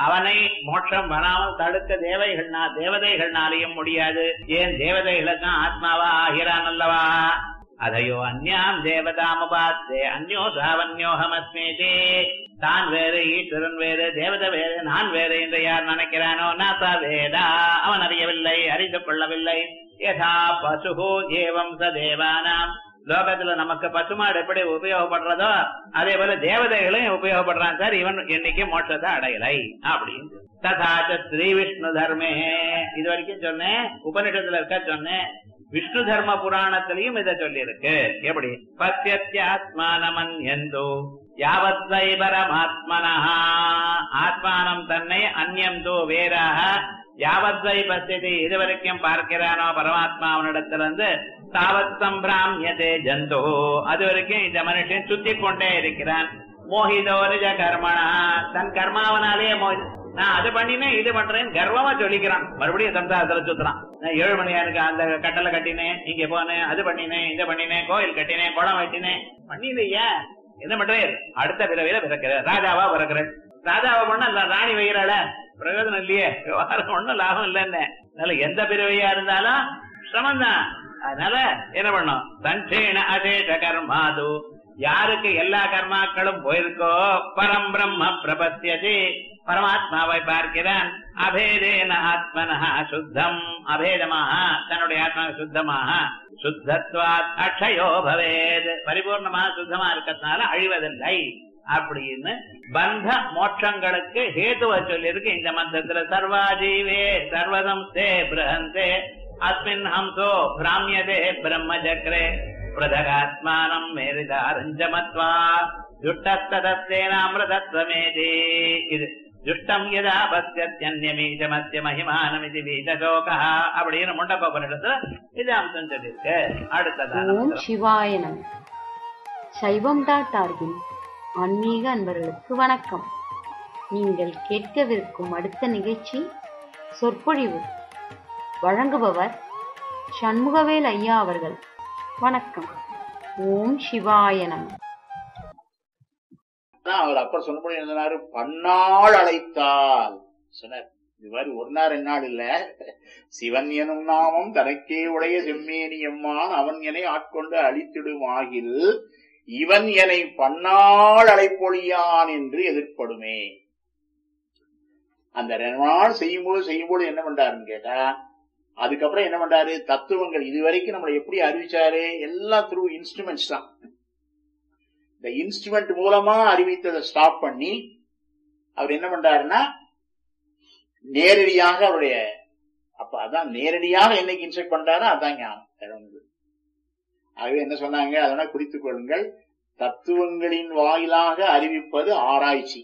அவனை மோட்சம் வராமல் தடுக்க தேவைகள்னா தேவதைகள்னாலையும் முடியாது ஏன் தேவதைகளுக்கும் ஆத்மாவா ஆகிறான் அல்லவா அதையோ அந்யாம் தேவதாமுபாத்தே அந்யோ சாவன்யோகமஸ்மேதே தான் வேறு ஈஸ்வரன் வேறு தேவதை வேறு நான் வேறு என்று யார் நினைக்கிறானோ நாச வேதா அவன் அறியவில்லை அறிந்து கொள்ளவில்லை யதா பசுகு ஏவம் ச தேவானாம் லோகத்துல நமக்கு பசுமாடு எப்படி உபயோகப்படுறதோ அதே போல தேவதைகளையும் உபயோகப்படுறான் சார் இவன் என்னைக்கு மோட்சத்தை அடையலை அப்படின்னு ததாச்ச ஸ்ரீ விஷ்ணு தர்மே இது வரைக்கும் சொன்னேன் உபனிஷத்துல இருக்க சொன்னேன் விஷ்ணு தர்ம புராணத்திலையும் இதை சொல்லி இருக்கு எப்படி பத்தியாத்மானமன் எந்தோ யாவத் வை பரமாத்மனா ஆத்மானம் தன்னை அந்யம் தோ வேறாக யாவத் வை பசியதி இதுவரைக்கும் பார்க்கிறானோ பரமாத்மா அவனிடத்திலிருந்து தாவத் சம்பிராமியதே ஜந்தோ அது வரைக்கும் இந்த மனுஷன் சுத்தி கொண்டே இருக்கிறான் மோகிதோ நிஜ கர்மனா தன் கர்மாவனாலேயே மோகி நான் அது பண்ணினேன் இது பண்றேன் கர்வமா சொல்லிக்கிறான் மறுபடியும் சம்சாரத்துல சுத்துறான் நான் ஏழு மணியாருக்கு அந்த கட்டளை கட்டினேன் இங்க போனேன் அது பண்ணினேன் இதை பண்ணினேன் கோயில் கட்டினேன் குளம் வெட்டினேன் பண்ணிலையா என்ன பண்றேன் அடுத்த பிறவியில பிறக்கிறேன் ராஜாவா பிறக்கிறேன் ராஜாவா பண்ண இல்ல ராணி வைகிறாள பிரயோஜனம் இல்லையே விவகாரம் ஒண்ணும் லாபம் இல்லைன்னு அதனால எந்த பிறவியா இருந்தாலும் சிரமம் தான் அதனால என்ன பண்ணும் சஞ்சேன அதேஷ கர்மாது யாருக்கு எல்லா கர்மாக்களும் போயிருக்கோ பரம் பிரம்ம பிரபத்தியதி பரமாத்மாவை பார்க்கிறான் அபேதேன ஆத்மனஹ சுத்தம் அபேதமாக தன்னுடைய ஆத்மா சுத்தமாக சுத்தத்வாத் அக்ஷயோ பவேத் பரிபூர்ணமாக சுத்தமா இருக்கிறதுனால அழிவதில்லை அப்படின்னு பந்த மோட்சங்களுக்கு ஹேதுவ சொல்லியிருக்கு இந்த மந்திரத்துல சர்வாஜீவே சர்வதம் தே பிரஹந்தே அஸ்மின் ஹம்சோ பிராமியதே பிரம்ம சக்கரே பிரதகாத்மானம் மேரிதாரஞ்சமத்வா ஜுட்டஸ்ததத்தேனாமிரதத்வமேதி இது ஜுஷ்டம் யதா பஸ்யத்யன்யமீஜமத்ய மகிமானமிதி வீதசோகா அப்படின்னு முண்டகோபனிடத்துல இது அம்சம் சொல்லியிருக்கு அடுத்ததான் ஓம் சிவாய நம சைவம் டாட் ஆர்கின் ஆன்மீக அன்பர்களுக்கு வணக்கம் நீங்கள் கேட்கவிருக்கும் அடுத்த நிகழ்ச்சி சொற்பொழிவு வழங்குபவர் சண்முகவேல் ஐயா அவர்கள் வணக்கம் ஓம் சிவாய நம தான் அவர் அப்ப சொன்னபடி என்ன சொன்னாரு பன்னாள் அழைத்தால் சொன்னார் இது மாதிரி ஒரு நாள் ரெண்டு நாள் இல்ல சிவன் எனும் நாமம் தனக்கே உடைய செம்மேனி எம்மான் அவன் எனை ஆட்கொண்டு அழித்திடுமாகில் இவன் எனை பன்னாள் அழைப்பொழியான் என்று எதிர்ப்படுமே அந்த ரெண்டு நாள் செய்யும்போது செய்யும்போது என்ன பண்றாருன்னு கேட்டா அதுக்கப்புறம் என்ன பண்றாரு தத்துவங்கள் இதுவரைக்கும் நம்மளை எப்படி அறிவிச்சாரு எல்லாம் த்ரூ இன்ஸ்ட்ருமெண்ட்ஸ் தான் இந்த இன்ஸ்ட்ருமெண்ட் மூலமா அறிவித்ததை ஸ்டாப் பண்ணி அவர் என்ன பண்றாருன்னா நேரடியாக அவருடைய அப்ப அதான் நேரடியாக என்னைக்கு இன்ஸ்ட்ரக்ட் பண்றாரோ அதான் ஞானம் வேற ஒண்ணும் இல்லை. ஆகவே என்ன சொன்னாங்க அதெல்லாம் குறித்துக் கொள்ளுங்கள் தத்துவங்களின் வாயிலாக அறிவிப்பது ஆராய்ச்சி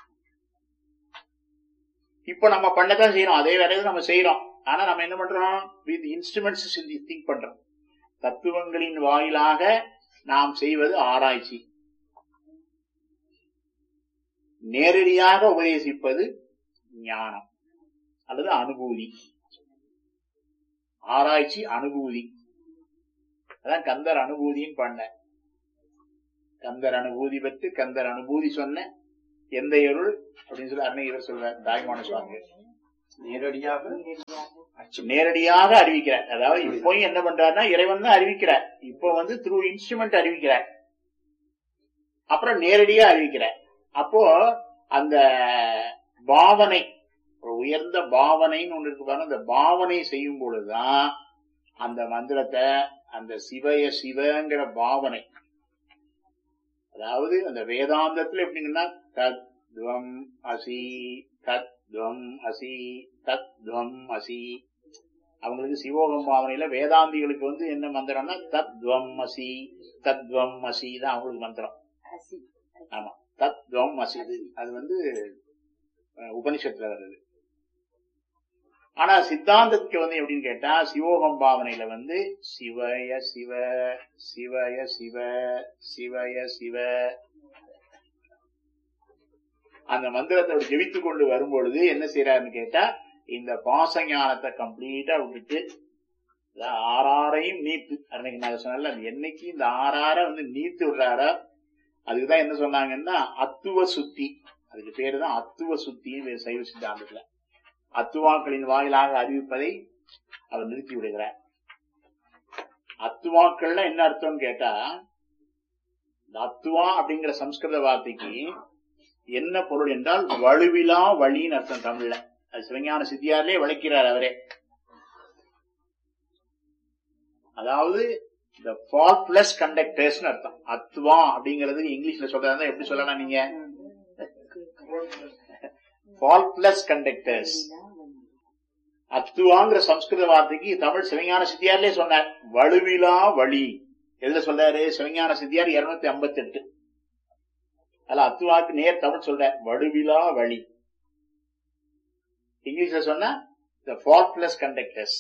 இப்ப நம்ம பண்ணதான் செய்யறோம் அதே வேலையை நம்ம செய்யறோம் ஆனா நம்ம என்ன பண்றோம் வித் இன்ஸ்ட்ருமெண்ட்ஸ் திங்க் பண்றோம் தத்துவங்களின் வாயிலாக நாம் செய்வது ஆராய்ச்சி நேரடியாக உபதேசிப்பது ஞானம் அல்லது அனுபூதி ஆராய்ச்சி அனுபூதி அதான் கந்தர் அனுபூதின்னு பண்ண கந்தர் அனுபூதி பெற்று கந்தர் அனுபூதி சொன்ன எந்த இருள் அப்படின்னு சொல்லி அருணகிரர் சொல்றார் தாய்மான சுவாமி நேரடியாக நேரடியாக அறிவிக்கிறார் அதாவது இப்போயும் என்ன பண்றாருன்னா இறைவன் தான் அறிவிக்கிறார் இப்போ வந்து த்ரூ இன்ஸ்ட்ருமெண்ட் அறிவிக்கிறார் அப்புறம் நேரடியா அறிவிக்கிறார் அப்போ அந்த பாவனை ஒரு உயர்ந்த பாவனைன்னு ஒண்ணு இருக்கு பாருங்க அந்த பாவனை செய்யும் பொழுதுதான் அந்த மந்திரத்தை அந்த சிவய சிவங்கிற பாவனை அதாவது அந்த வேதாந்தத்துல எப்படிங்கன்னா தத்வம் அசி தத்வம் அசி தத்வம் அசி அவங்களுக்கு சிவோகம் பாவனையில வேதாந்திகளுக்கு வந்து என்ன மந்திரம்னா தத்வம் அசி தத்வம் அசி தான் அவங்களுக்கு மந்திரம் ஆமா தத்வம் அசி அது வந்து அஹ், உபனிஷத்துல வருது ஆனா சித்தாந்தத்துக்கு வந்து எப்படின்னு கேட்டா சிவோகம் பாவனையில வந்து சிவய சிவ சிவய சிவ சிவய சிவ அந்த மந்திரத்தை அவர் ஜெபித்துக் கொண்டு வரும்பொழுது என்ன செய்யறாருன்னு கேட்டா இந்த பாச ஞானத்தை கம்ப்ளீட்டா விட்டுட்டு அதான் ஆறாரையும் நீத்து அன்னைக்கு நான் சொன்னல என்னைக்கு இந்த ஆறார வந்து நீத்து விடுறாரோ அதுக்குதான் என்ன சொன்னாங்கன்னா அத்துவ சுத்தி அதுக்கு பேரு தான் அத்துவ சுத்தின்னு பேரு சைவ சித்தாந்தத்துல அத்துவாக்களின் வாயிலாக அறிவிப்பதை அவர் நிறுத்தி விடுகிறார் அத்துவாக்கள்னா என்ன அர்த்தம்னு கேட்டா இந்த அத்துவா அப்படிங்கிற சம்ஸ்கிருத வார்த்தைக்கு என்ன பொருள் என்றால் வலுவிலா வழின்னு அர்த்தம் தமிழ்ல அது சிவஞான சித்தியாரிலே விளக்கிறார் அவரே அதாவது இந்த ஃபால்ட்லெஸ் கண்டக்டர்ஸ் அர்த்தம் அத்வா அப்படிங்கிறது இங்கிலீஷ்ல சொல்றதா எப்படி சொல்லலாம் நீங்க ஃபால்ட்லெஸ் கண்டக்டர்ஸ் அத்துவாங்கிற சம்ஸ்கிருத வார்த்தைக்கு தமிழ் சிவஞான சித்தியார்லே சொன்னார் வலுவிலா வழி எதுல சொல்றாரு சிவஞான சித்தியார் இருநூத்தி ஐம்பத்தி எட்டு அதுல அத்துவாக்கு நேர் தமிழ் சொல்ற வடுவிலா வழி இங்கிலீஷ்ல சொன்னா த ஃபால்ட்லெஸ் கண்டக்டர்ஸ்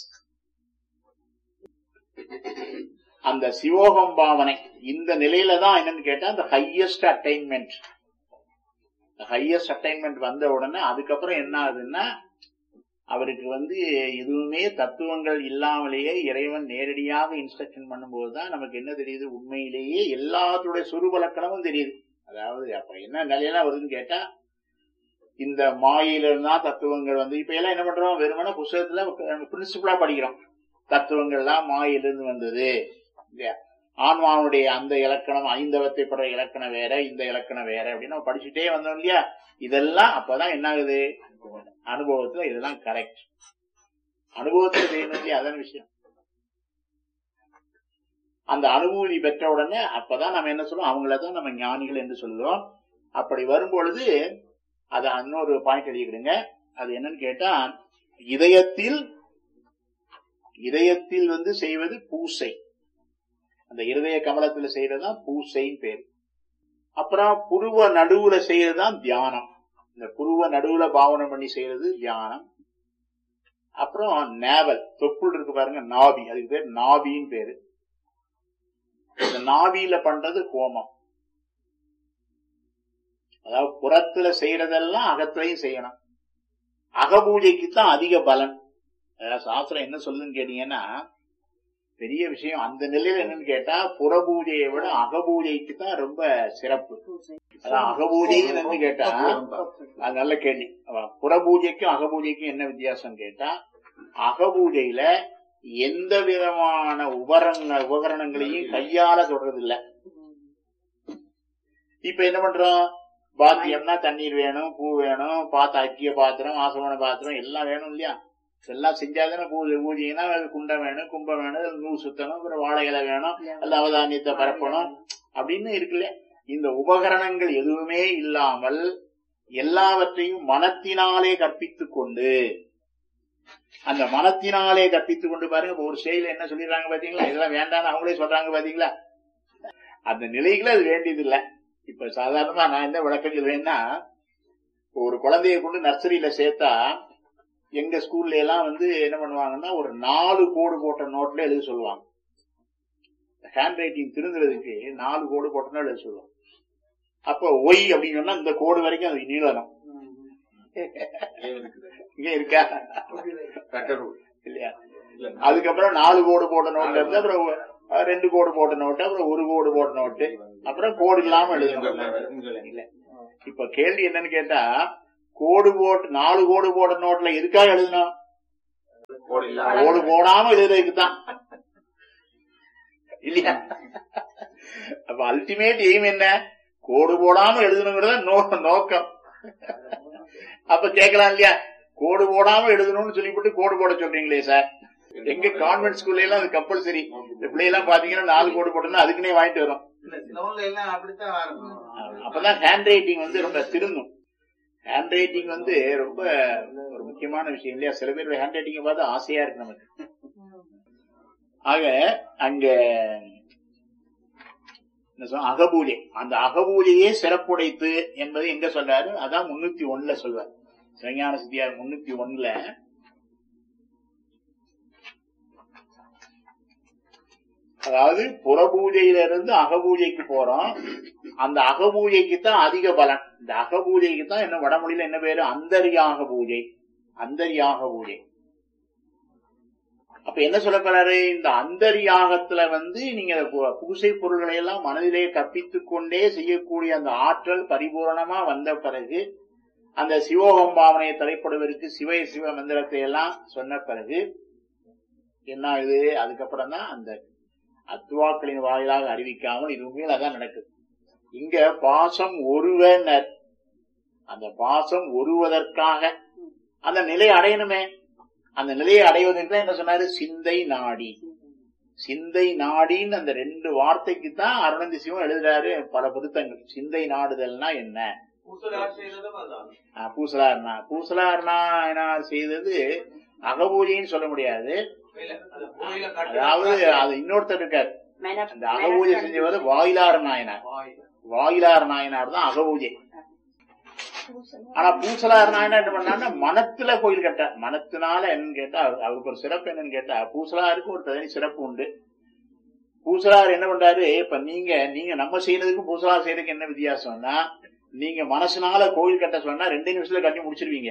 அந்த சிவோகம் பாவனை இந்த நிலையில தான் என்னன்னு கேட்டா இந்த ஹையஸ்ட் அட்டைன்மெண்ட் ஹையஸ்ட் அட்டைன்மெண்ட் வந்த உடனே அதுக்கப்புறம் என்ன ஆகுதுன்னா அவருக்கு வந்து எதுவுமே தத்துவங்கள் இல்லாமலேயே இறைவன் நேரடியாக இன்ஸ்ட்ரக்ஷன் பண்ணும்போது தான் நமக்கு என்ன தெரியுது உண்மையிலேயே எல்லாத்துடைய சுருபலக்கணமும் தெரியுது அதாவது அப்ப என்ன நிலையெல்லாம் வருதுன்னு கேட்டா இந்த மாயில இருந்தா தத்துவங்கள் வந்து இப்ப எல்லாம் என்ன பண்றோம் வெறுமனே புஸ்தகத்துல பிரின்சிபலா படிக்கிறோம் தத்துவங்கள்லாம் மாயிலிருந்து வந்தது இல்லையா ஆன்மாவுடைய அந்த இலக்கணம் ஐந்தவத்தை படுற இலக்கணம் வேற இந்த இலக்கணம் வேற அப்படின்னு நம்ம படிச்சுட்டே வந்தோம் இல்லையா இதெல்லாம் அப்பதான் என்ன ஆகுது அனுபவத்துல இதெல்லாம் கரெக்ட் அனுபவத்துல தெரியணும் இல்லையா அதான விஷயம் அந்த அனுபூதி பெற்ற உடனே அப்பதான் நம்ம என்ன சொல்றோம் அவங்களதான் நம்ம ஞானிகள் என்று சொல்லுவோம் அப்படி வரும்பொழுது அது இன்னொரு பாயிண்ட் எழுதிக்கிடுங்க அது என்னன்னு கேட்டா இதயத்தில் இதயத்தில் வந்து செய்வது பூசை அந்த இருதய கமலத்துல செய்யறதுதான் பூசைன்னு பேர் அப்புறம் புருவ நடுவுல செய்யறதுதான் தியானம் இந்த புருவ நடுவுல பாவனை பண்ணி செய்யறது தியானம் அப்புறம் நேவல் தொப்புள் இருக்கு பாருங்க நாபி அதுக்கு பேர் நாபின்னு பேரு இந்த நாபியில பண்றது ஹோமம் அதாவது புறத்துல செய்யறதெல்லாம் அகத்திலையும் செய்யணும் அகபூஜைக்கு தான் அதிக பலன் அதாவது சாஸ்திரம் என்ன சொல்லுன்னு கேட்டீங்கன்னா பெரிய விஷயம் அந்த நிலையில என்னன்னு கேட்டா புறபூஜையை விட அகபூஜைக்கு தான் ரொம்ப சிறப்பு அதான் அகபூஜைன்னு என்னன்னு கேட்டா அது நல்ல கேள்வி புறபூஜைக்கும் அகபூஜைக்கும் என்ன வித்தியாசம் கேட்டா அகபூஜையில எந்த விதமான உபகரண உபகரணங்களையும் கையால தொடறது இல்ல இப்ப என்ன பண்றோம் பாத்தியம்னா தண்ணீர் வேணும் பூ வேணும் பாத்த அக்கிய பாத்திரம் ஆசமான பாத்திரம் எல்லாம் வேணும் இல்லையா எல்லாம் செஞ்சாதானே பூஜை பூஜைன்னா குண்டம் வேணும் கும்பம் வேணும் நூல் சுத்தணும் அப்புறம் வாழை இலை வேணும் அல்ல அவதானியத்தை பரப்பணும் அப்படின்னு இருக்குல்ல இந்த உபகரணங்கள் எதுவுமே இல்லாமல் எல்லாவற்றையும் மனத்தினாலே கற்பித்துக் கொண்டு அந்த மனத்தினாலே கற்பித்துக் கொண்டு பாருங்க ஒரு செயல என்ன சொல்லிடுறாங்க பாத்தீங்களா இதெல்லாம் வேண்டாம்னு அவங்களே சொல்றாங்க பாத்தீங்களா அந்த நிலைகளை அது வேண்டியது இல்ல இப்ப சாதாரணமா நான் என்ன விளக்கம் சொல்றேன்னா ஒரு குழந்தைய கொண்டு நர்சரியில சேர்த்தா எங்க ஸ்கூல்ல எல்லாம் வந்து என்ன பண்ணுவாங்கன்னா ஒரு நாலு கோடு போட்ட நோட்ல எழுத சொல்லுவாங்க ஹேண்ட் ரைட்டிங் திருந்துறதுக்கு நாலு கோடு போட்டோம்னா எழுத சொல்லுவாங்க அப்ப ஒய் அப்படின்னு சொன்னா இந்த கோடு வரைக்கும் அது நீளம் இங்க இருக்கா இல்லையா அதுக்கப்புறம் நாலு கோடு போட்ட நோட்ல இருந்து அப்புறம் ரெண்டு கோடு போட்ட நோட்டு அப்புறம் ஒரு கோடு போட்ட நோட்டு அப்புறம் கோடு இல்லாம எழுதணும் இல்ல இப்ப கேள்வி என்னன்னு கேட்டா கோடு போட்டு நாலு கோடு போட்ட நோட்ல எதுக்காக எழுதணும் கோடு போடாம எழுதுறதுக்கு தான் இல்லையா அப்ப அல்டிமேட் எய்ம் என்ன கோடு போடாம எழுதணுங்கிறத நோக்கம் அப்ப கேட்கலாம் இல்லையா கோடு போடாம எழுதணும்னு சொல்லிவிட்டு கோடு போட சொல்றீங்களே சார் எங்க கான்வென்ட் ஸ்கூல்ல எல்லாம் அது கம்பல்சரி இந்த பிள்ளையெல்லாம் பாத்தீங்கன்னா நாலு கோடு போட்டோம்னா அதுக்குன்னே வாங்கிட்டு வரும் அப்பதான் ஹேண்ட் ரைட்டிங் வந்து ரொம்ப திருந்தும் ஹேண்ட் ரைட்டிங் வந்து ரொம்ப ஒரு முக்கியமான விஷயம் இல்லையா சில பேர் ஹேண்ட் ரைட்டிங்க பார்த்து ஆசையா இருக்கு நமக்கு ஆக அங்க அகபூஜை அந்த அகபூஜையே சிறப்புடைத்து என்பது எங்க சொல்றாரு அதான் முன்னூத்தி ஒண்ணுல சொல்வார் சிவஞான சித்தியார் முன்னூத்தி ஒண்ணுல அதாவது புறபூஜையில இருந்து அகபூஜைக்கு போறோம் அந்த அகபூஜைக்கு தான் அதிக பலன் இந்த அகபூஜைக்கு தான் என்ன வடமொழியில என்ன பேரு அந்தரியாக பூஜை அந்தரியாக பூஜை அப்ப என்ன சொல்ல போறாரு இந்த அந்தரியாகத்துல வந்து நீங்க பூசை பொருள்களை எல்லாம் மனதிலே கற்பித்துக் கொண்டே செய்யக்கூடிய அந்த ஆற்றல் பரிபூரணமா வந்த பிறகு அந்த சிவோகம் பாவனையை தலைப்படுவதற்கு சிவ சிவ மந்திரத்தை எல்லாம் சொன்ன பிறகு என்ன ஆகுது அதுக்கப்புறம் தான் அந்த அத்துவாக்களின் வாயிலாக அறிவிக்காமல் இது உண்மையில் அதான் நடக்குது இங்க பாசம் ஒருவனர் அந்த பாசம் ஒருவதற்காக அந்த நிலையை அடையணுமே அந்த நிலையை அடைவதற்கு என்ன சொன்னாரு சிந்தை நாடி சிந்தை நாடின்னு அந்த ரெண்டு வார்த்தைக்கு தான் அருணந்தி சிவம் எழுதுறாரு பல புதுத்தங்கள் சிந்தை நாடுதல்னா என்ன பூசலார் செய்ததும் அதான் ஆஹ் பூசலார்னா பூசலார்னாயனார் செய்தது அகபூஜைன்னு சொல்ல முடியாது இல்ல, அது கோயில கட்டுறது அதாவது அது இன்னொருத்தர் இருக்கார் மென- அந்த அகபூஜை செஞ்சவர் வாயிலார் நாயனார் வாயில. வாயிலார் நாயனார் தான் அகபூஜை ஆனா பூசலார் நாயனார் என்ன பண்ணாருன்னா மனத்துல கோயில் கட்ட மனத்தினால என்னன்னு கேட்டா அவரு- அவருக்கு ஒரு சிறப்பு என்னன்னு கேட்டா பூசலாருக்கு ஒரு தனி சிறப்பு உண்டு பூசலார் என்ன பண்றாரு இப்ப நீங்க நீங்க நம்ம செய்யறதுக்கும் பூசலார் செய்யறதுக்கு என்ன வித்தியாசம்னா நீங்க மனசுனால கோயில் கட்ட சொன்னா ரெண்டு நிமிஷத்துல கட்டி முடிச்சிருவீங்க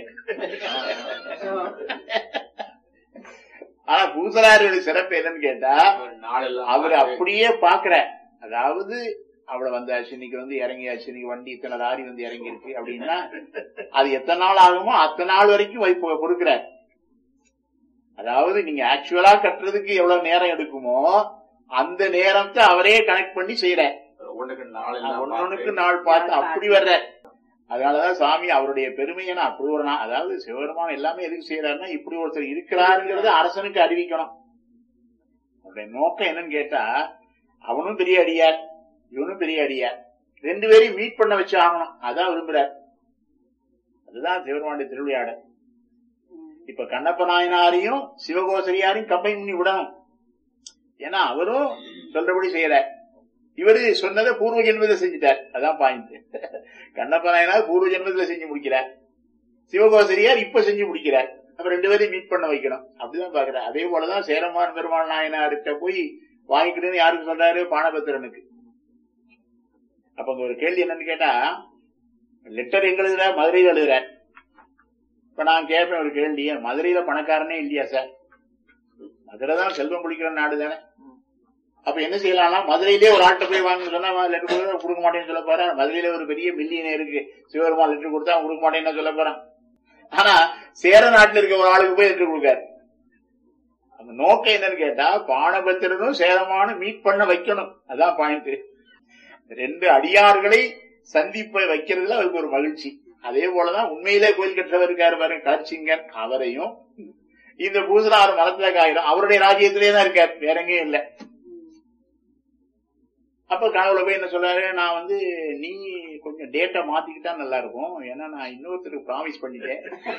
ஆனா பூசலாருடைய சிறப்பு என்னன்னு கேட்டா ஒரு நாளெல்லாம் அவர் அப்படியே பாக்குற அதாவது அவளை வந்தாச்சு இன்னைக்கு வந்து இறங்கியாச்சு இன்னைக்கு வண்டி இத்தனை லாரி வந்து இறங்கி இருக்கு அப்படின்னா அது எத்தனை நாள் ஆகுமோ அத்தனை நாள் வரைக்கும் வைப்பு பொறுக்கிறார் அதாவது நீங்க ஆக்சுவலா கட்டுறதுக்கு எவ்வளவு நேரம் எடுக்குமோ அந்த நேரத்தை அவரே கனெக்ட் பண்ணி செய்யற ஒண்ணுக்கு நாளெல்லாம் ஒன்னொன்னுக்கு பார்த்து, நாள் பார்த்து அப்படி வர்ற அதனாலதான் சாமி அவருடைய பெருமையை அப்படி ஒரு நா- அதாவது சிவபெருமான் எல்லாமே எதுக்கு செய்யறாருன்னா இப்படி ஒருத்தர் இருக்கிறாருங்கிறத அரசனுக்கு அறிவிக்கணும் அவருடைய நோக்கம் என்னன்னு கேட்டா அவனும் பெரிய அடியார் இவனும் பெரிய அடியார் ரெண்டு பேரையும் மீட் பண்ண வச்சு ஆகணும் அதான் விரும்புறார் அதுதான் சிவபெருமானுடைய திருவிளையாடல் இப்ப கண்ணப்ப நாயனாரையும் சிவகோசரியாரையும் கம்பைன் பண்ணி விடணும் ஏன்னா அவரும் சொல்றபடி செய்யறார் இவரு சொன்னதை பூர்வ ஜென்மத்தை செஞ்சுட்டார் அதான் பாயிண்ட் கண்ணப்ப நாயனார் பூர்வ ஜென்மத்துல செஞ்சு முடிக்கிறார் சிவகோசரியார் இப்ப செஞ்சு முடிக்கிறார் அப்ப ரெண்டு பேரையும் மீட் பண்ண வைக்கணும் அப்படிதான் பாக்குறார் அதே போலதான் சேரமான் பெருமாள் நாயனார்கிட்ட போய் வாங்கிக்கிட்டுன்னு யாருக்கு சொல்றாரு பானபத்திரனுக்கு அப்ப அங்க ஒரு கேள்வி என்னன்னு கேட்டா லெட்டர் எங்க எழுதுற மதுரையில எழுதுறார் இப்ப நான் கேட்பேன் ஒரு கேள்வி மதுரையில பணக்காரனே இல்லையா சார் மதுரை தான் செல்வம் குளிக்கிற நாடு தானே அப்ப என்ன செய்யலாம்னா மதுரையிலே ஒரு ஆட்டை போய் வாங்க சொன்னா லெட்டர் கொடுக்க கொடுக்க மாட்டேன்னு சொல்ல போறேன் மதுரையில ஒரு பெரிய மில்லியனே இருக்கு சிவபெருமான் லெட்டர் கொடுத்தா அவன் கொடுக்க மாட்டேன்னு சொல்ல போறான் ஆனா சேர நாட்டுல இருக்க ஒரு ஆளுக்கு போய் லெட்டர் கொடுக்காரு அந்த நோக்கம் என்னன்னு கேட்டா பானபத்திரனும் சேரமானும் மீட் பண்ண வைக்கணும் அதான் பாயிண்ட் ரெண்டு அடியார்களை சந்திப்ப வைக்கிறதுல அவருக்கு ஒரு மகிழ்ச்சி அதே போலதான் உண்மையிலே கோயில் கற்றவர் இருக்காரு பாருங்க கலர்ச்சிங்கன் அவரையும் இந்த பூசலாறு மரத்துல காயிரும் அவருடைய ராஜ்யத்திலே தான் இருக்கார் வேற எங்கேயும் இல்ல அப்ப கனவுல போய் என்ன சொல்றாரு நான் வந்து நீ கொஞ்சம் டேட்டா மாத்திக்கிட்டா நல்லா இருக்கும் ஏன்னா நான் இன்னொருத்தருக்கு ப்ராமிஸ் பண்ணிட்டேன்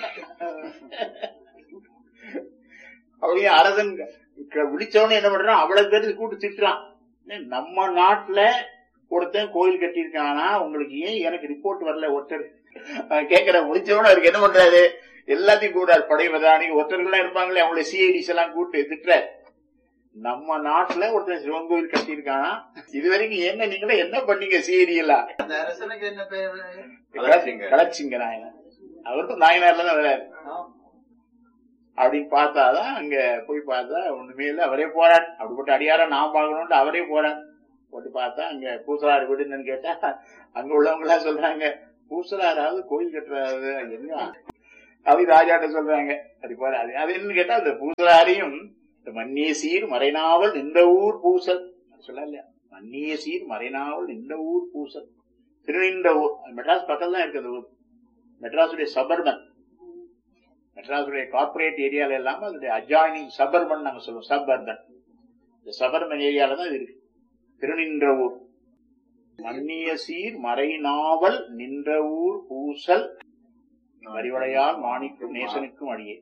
அப்படியே அரசன் க- விழிச்சவனே என்ன பண்றான் அவ்வளவு பேருக்கு கூட்டு திட்டுறான் என்ன, நம்ம நாட்டுல ஒருத்தன் கோயில் கட்டியிருக்கானா உங்களுக்கு ஏன் எனக்கு ரிப்போர்ட் வரல ஒருத்தர் அவன் கேக்குற முடிச்சவன அவருக்கு என்ன பண்றாரு எல்லாத்தையும் கூட படை பிரதானி ஒருத்தர்கள்லாம் இருப்பாங்களே அவங்களுடைய சிஐடிஸ் எல்லாம் கூட்டு திட்டுற நம்ம நாட்டுல ஒருத்தன் சிவன் கோயில் கட்டியிருக்கானா இது வரைக்கும் என்ன நீங்களே என்ன பண்ணீங்க சிஐடி எல்லாம் அந்த அரசனுக்கு என்ன பேரு கலச்சிங்க கலச்சிங்க நாயனார் அவருக்கும் நாயனார்ல தான் வர்றாரு அப்படின்னு பார்த்தாதான் அங்க போய் பார்த்தா ஒண்ணுமே இல்ல அவரே போறார் அப்படிப்பட்ட அடியார நான் பார்க்கணும்னு அவரே போறார் போட்டு பார்த்தா அங்க பூசலார் வீடுன்னு கேட்டா அங்க உள்ளவங்க எல்லாம் சொல்றாங்க பூசலாராவது கோயில் கட்டுறாரு என்ன அப்படி ராஜாட்ட சொல்றாங்க அப்படி போற அது அது என்னன்னு கேட்டா அந்த பூசலாரையும் இந்த மன்னிய சீர் மறைநாவல் நின்ற ஊர் பூசல் சொல்ல இல்லையா மன்னிய சீர் மறைநாவல் நின்ற ஊர் பூசல் திருநின்ற ஊர் மெட்ராஸ் பக்கத்துல தான் இருக்கு அந்த ஊர் மெட்ராஸுடைய சபர்பன் மெட்ராஸுடைய கார்பரேட் ஏரியால இல்லாம அதனுடைய அஜாயினிங் சபர்பன் நாங்க சொல்லுவோம் சபர்பன் இந்த சபர்பன் ஏரியால தான் இது இருக்கு திருநின்ற ஊர் மன்னிய சீர் மறைநாவல் நின்ற ஊர் பூசல் வரிவளையால் மாணிக்கும் நேசனுக்கும் அடியே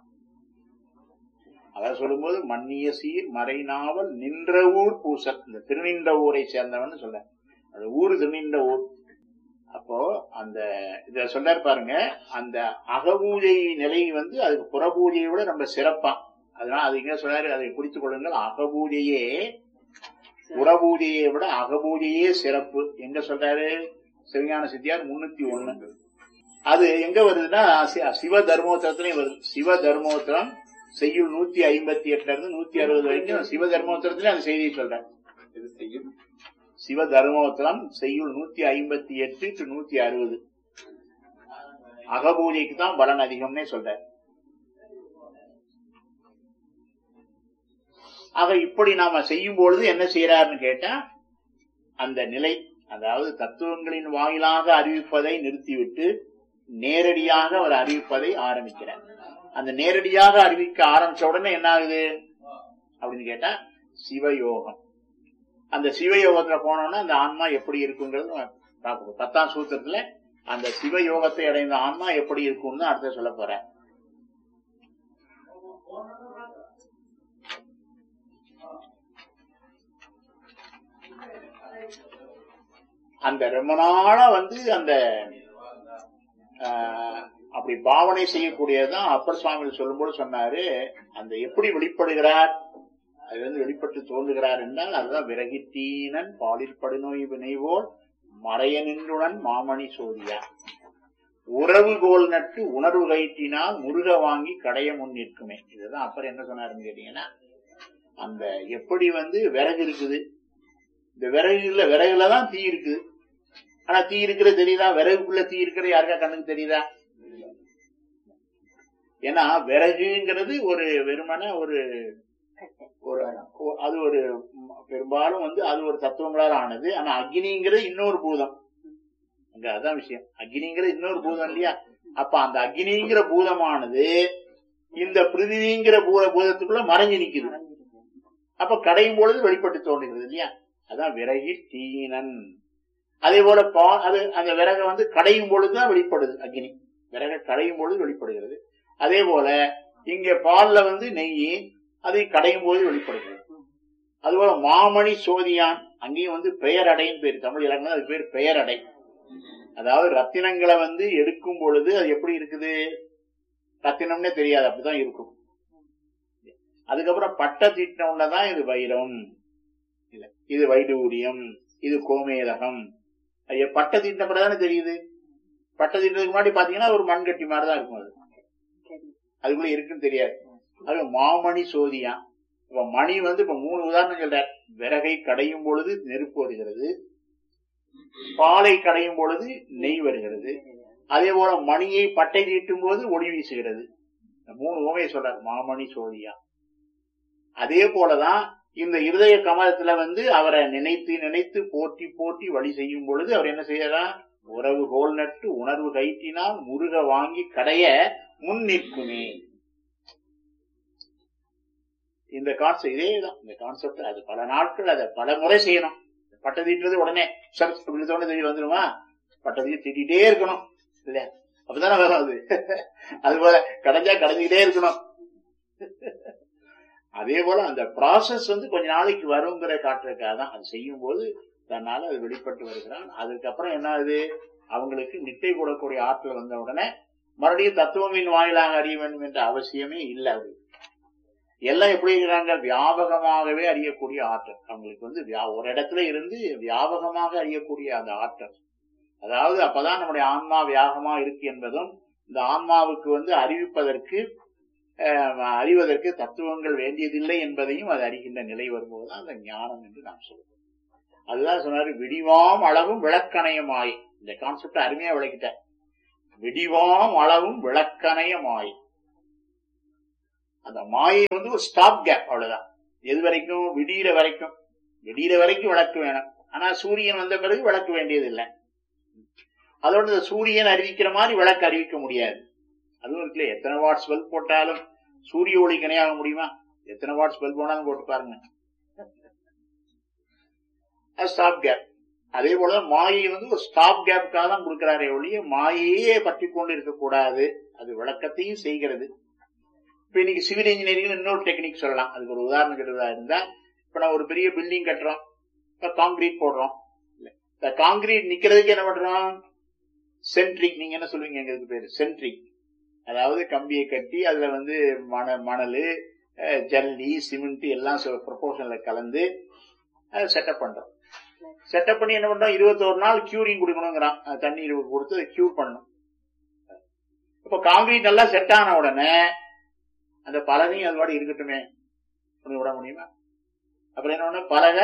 அவர் சொல்லும்போது மன்னிய சீர் மறைநாவல் நின்ற ஊர் பூசல் இந்த திருநின்ற ஊரை சேர்ந்தவன் சொல்ல அந்த ஊரு திருநின்ற ஊர் அப்போ அந்த இத சொல்றாரு பாருங்க அந்த அகபூஜை நிலை வந்து அதுக்கு புறபூஜையை விட ரொம்ப சிறப்பா அதனால அது எங்க சொல்றாரு அதை குறித்துக் கொள்ளுங்கள் அகபூஜையே புறபூஜையை விட அகபூஜையே சிறப்பு எங்க சொல்றாரு சிவஞான சித்தியார் முன்னூத்தி ஒண்ணு அது எங்க வருதுன்னா சி- சிவ தர்மோத்திரத்திலையும் வருது சிவ தர்மோத்திரம் செய்யுள் நூத்தி ஐம்பத்தி எட்டுல இருந்து நூத்தி அறுபது வரைக்கும் சிவ தர்மோத்திரத்திலே அந்த செய்தியை சொல்றேன் இது செய்யும் சிவ தர்மோத்திரம் செய்யுள் நூத்தி ஐம்பத்தி எட்டு டு நூத்தி அறுபது அகபூஜைக்கு தான் பலன் அதிகம்னே சொல்ற ஆக இப்படி நாம செய்யும் பொழுது என்ன செய்யறாருன்னு கேட்டா அந்த நிலை அதாவது தத்துவங்களின் வாயிலாக அறிவிப்பதை நிறுத்திவிட்டு நேரடியாக அவர் அறிவிப்பதை ஆரம்பிக்கிறார் அந்த நேரடியாக அறிவிக்க ஆரம்பிச்ச உடனே என்ன ஆகுது அப்படின்னு கேட்டா சிவயோகம் அந்த சிவயோகத்துல போனோம்னா அந்த ஆன்மா எப்படி இருக்குங்கிறது நம்ம பார்க்கணும் பத்தாம் சூத்திரத்துல அந்த சிவயோகத்தை அடைந்த ஆன்மா எப்படி இருக்கும்னு அடுத்த சொல்ல போறேன் அந்த ரொம்ப நாளா வந்து அந்த ஆஹ், அப்படி பாவனை செய்யக்கூடியதுதான் அப்பர் சுவாமி சொல்லும்போது சொன்னாரு அந்த எப்படி வெளிப்படுகிறார் அது வந்து வெளிப்பட்டு தோன்றுகிறார் என்றால் அதுதான் விறகித்தீனன் பாலில் படுநோய் வினைவோல் மறைய நின்றுடன் மாமணி சோதியா உறவு கோல் நட்டு உணர்வு கயிற்றினால் முருக வாங்கி கடைய முன் நிற்குமே இதுதான் அப்புறம் என்ன சொன்னாருன்னு கேட்டீங்கன்னா அந்த எப்படி வந்து விறகு இருக்குது இந்த விறகுல விறகுல தான் தீ இருக்குது ஆனா தீ இருக்கிறது தெரியுதா விறகுக்குள்ள தீ இருக்கிறது யாருக்கா கண்ணுக்கு தெரியுதா ஏன்னா விறகுங்கிறது ஒரு வெறுமன ஒரு ஒரு ஒ- அது ஒரு ம், பெரும்பாலும் வந்து அது ஒரு தத்துவங்களால் ஆனது ஆனா அக்னிங்கிறது இன்னொரு பூதம் அங்க அதான் விஷயம் அக்னிங்கிறது இன்னொரு பூதம் இல்லையா அப்ப அந்த அக்னிங்கிற பூதமானது இந்த பிருதிவிங்கிற பூத பூதத்துக்குள்ள மறைஞ்சு நிக்குது அப்ப கடையும் பொழுது வெளிப்பட்டு தோன்றுகிறது இல்லையா அதான் விறகி தீனன் அதே போல பா அது அந்த விறகை வந்து கடையும் பொழுதுதான் வெளிப்படுது அக்னி விறகை கடையும் பொழுது வெளிப்படுகிறது அதே போல இங்க பால்ல வந்து நெய் அதை கடையும் போது வெளிப்படுகிறது அதுபோல மாமணி சோதியான் அங்கேயும் வந்து பெயரடைன்னு பேர் தமிழ் இலக்கணம் அது பேர் பெயரடை அதாவது ரத்தினங்களை வந்து எடுக்கும் பொழுது அது எப்படி இருக்குது ரத்தினம்னே தெரியாது அப்படிதான் இருக்கும் அதுக்கப்புறம் பட்டை தீட்டின தான் இது வைரம் இல்ல இது வைடூரியம் இது கோமேதகம் அது பட்டை தீட்டின பிறகுதானே தெரியுது பட்டை தீட்டினதுக்கு முன்னாடி பாத்தீங்கன்னா ஒரு மண்கட்டி மாதிரி தான் இருக்கும் அது அதுக்குள்ள இருக்குன்னு தெரியாது அது மாமணி சோதியா இப்ப மணி வந்து இப்ப மூணு உதாரணம் சொல்றார் விறகை கடையும் பொழுது நெருப்பு வருகிறது பாலை கடையும் பொழுது நெய் வருகிறது அதே போல மணியை பட்டை தீட்டும் போது ஒளி வீசுகிறது இந்த மூணு உமையை சொல்றார் மாமணி சோதியா அதே போலதான் இந்த இருதய கமலத்துல வந்து அவரை நினைத்து நினைத்து போற்றி போற்றி வழி செய்யும் பொழுது அவர் என்ன செய்யறார் உறவு கோல் நட்டு உணர்வு கைட்டினால் முருக வாங்கி கடைய முன் நிற்குமே இந்த கான்செப்ட் இதேதான் இந்த கான்செப்ட் அது பல நாட்கள் அதை பல முறை செய்யணும் பட்டை தீட்டுறது உடனே சர் இப்படி தெரிய வந்துருமா பட்டை தீ திட்டிகிட்டே இருக்கணும் இல்ல அப்பதானே வரும் அது அது போல கடைஞ்சா கடைஞ்சிக்கிட்டே இருக்கணும் அதே போல அந்த ப்ராசஸ் வந்து கொஞ்ச நாளைக்கு வருங்கிற காட்டுறதுக்காக தான் அது செய்யும் போது தன்னால அது வெளிப்பட்டு வருகிறான் அதுக்கப்புறம் என்ன ஆகுது அவங்களுக்கு நிட்டை கூடக்கூடிய ஆற்றல் வந்த உடனே மறுபடியும் தத்துவமின் வாயிலாக அறிய வேண்டும் என்ற அவசியமே இல்லை அது எல்லாம் எப்படி இருக்கிறாங்க வியாபகமாகவே அறியக்கூடிய ஆற்றல் அவங்களுக்கு வந்து வியா- ஒரு இடத்துல இருந்து வியாபகமாக அறியக்கூடிய அந்த ஆற்றல் அதாவது அப்பதான் நம்முடைய ஆன்மா வியாகமா இருக்கு என்பதும் இந்த ஆன்மாவுக்கு வந்து அறிவிப்பதற்கு அஹ், அறிவதற்கு தத்துவங்கள் வேண்டியதில்லை என்பதையும் அது அறிகின்ற நிலை வரும்போதுதான் அந்த ஞானம் என்று நாம் சொல்றோம் அதுதான் சொன்னாரு விடிவாம் அளவும் விளக்கணையமாய் இந்த கான்செப்ட் அருமையா விளக்கிட்ட விடிவாம் அளவும் விளக்கணையமாய் அந்த மாயை வந்து ஒரு ஸ்டாப் கேப் அவ்வளவுதான் எது வரைக்கும் விடியிற வரைக்கும் விடியிற வரைக்கும் விளக்கு வேணும் ஆனா சூரியன் வந்த பிறகு விளக்க வேண்டியது இல்லை அதோட இந்த சூரியன் அறிவிக்கிற மாதிரி விளக்கு அறிவிக்க முடியாது அதுவும் இருக்குல்ல எத்தனை வாட்ஸ் பல்ப் போட்டாலும் சூரிய ஒளி இணையாக முடியுமா எத்தனை வாட்ஸ் பல்ப் போனாலும் போட்டு பாருங்க ஸ்டாப் கேப் அதே போல மாயை வந்து ஒரு ஸ்டாப் கேப்புக்காக தான் கொடுக்கிறாரே ஒழிய மாயையே பற்றி கொண்டு இருக்கக்கூடாது அது விளக்கத்தையும் செய்கிறது இப்ப இன்னைக்கு சிவில் இன்ஜினியரிங் இன்னொரு டெக்னிக் சொல்லலாம் அதுக்கு ஒரு உதாரணம் கேட்டதா இருந்தா இப்ப நான் ஒரு பெரிய பில்டிங் கட்டுறோம் இப்ப காங்கிரீட் போடுறோம் இல்ல, இந்த காங்கிரீட் நிக்கிறதுக்கு என்ன பண்றோம் சென்ட்ரிக் நீங்க என்ன சொல்லுவீங்க எங்களுக்கு பேரு சென்ட்ரிக் அதாவது கம்பியை கட்டி அதுல வந்து மண மணல் அஹ், ஜல்லி சிமெண்ட் எல்லாம் ப்ரொபோர்ஷன்ல கலந்து அதை செட்டப் பண்றோம் செட்டப் பண்ணி என்ன பண்றோம் இருபத்தோரு நாள் கியூரிங் கொடுக்கணுங்கிறான் அஹ், தண்ணீர் கொடுத்து அதை கியூர் பண்ணணும் இப்ப காங்கிரீட் நல்லா செட் ஆன உடனே அந்த பலகையும் அது பாடி இருக்கட்டுமே பண்ணி விட முடியுமா அப்புறம் என்ன பண்ண பலகை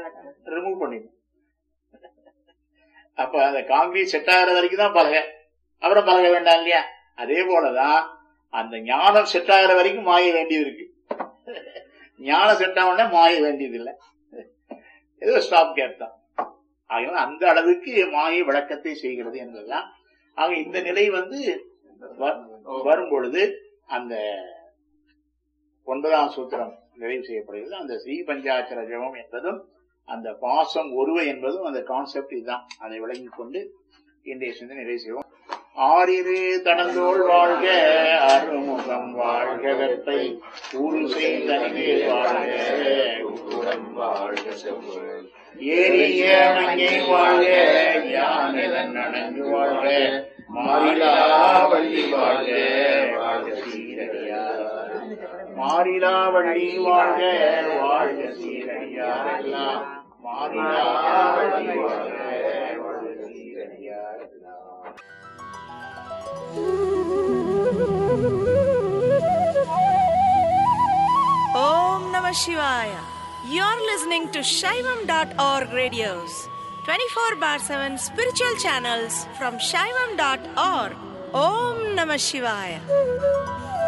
ரிமூவ் பண்ணிடும் அப்ப அந்த காங்கிரீட் செட் ஆகிற வரைக்கும் தான் பலகை அப்புறம் பழக வேண்டாம் இல்லையா அதே போலதான் அந்த ஞானம் செட் ஆகிற வரைக்கும் மாய வேண்டியது இருக்கு ஞானம் செட் ஆகணும்னா மாய வேண்டியது இல்லை ஏதோ ஸ்டாப் கேப் தான் ஆகையால் அந்த அளவுக்கு மாயை விளக்கத்தை செய்கிறது என்பதுதான் ஆக இந்த நிலை வந்து வ- வரும் பொழுது அந்த ஒன்பதாம் சூத்திரம் நிறைவு செய்யப்படுகிறது அந்த ஸ்ரீ பஞ்சாட்சர ஜபம் என்பதும் அந்த பாசம் ஒருவை என்பதும் அந்த கான்செப்ட் இதுதான் அதை விளங்கிக் கொண்டு இன்றைய சிந்தனை நிறைவு செய்வோம் ஆறிரு தனந்தோள் வாழ்க அருமுகம் வாழ்க வெப்பை ஊரு செய்தனவே வாழ்க உடன் வாழ்க செவ்வாய் ஏறிய மங்கை வாழ்க யானிதன் நனங்கு வாழ்க மாறிலா வள்ளி வாழ்க வாழ்க சீரடியார் மாறிலா வள்ளி வாழ்க வாழ்க சீரடியார் எல்லாம் மாறிலா வள்ளி வாழ்க வாழ்க சீரடியார் எல்லாம் Om Namah Shivaya. You're listening to Shaivam.org radios, 24 bar 7 spiritual channels from Shaivam.org. Om Namah Shivaya.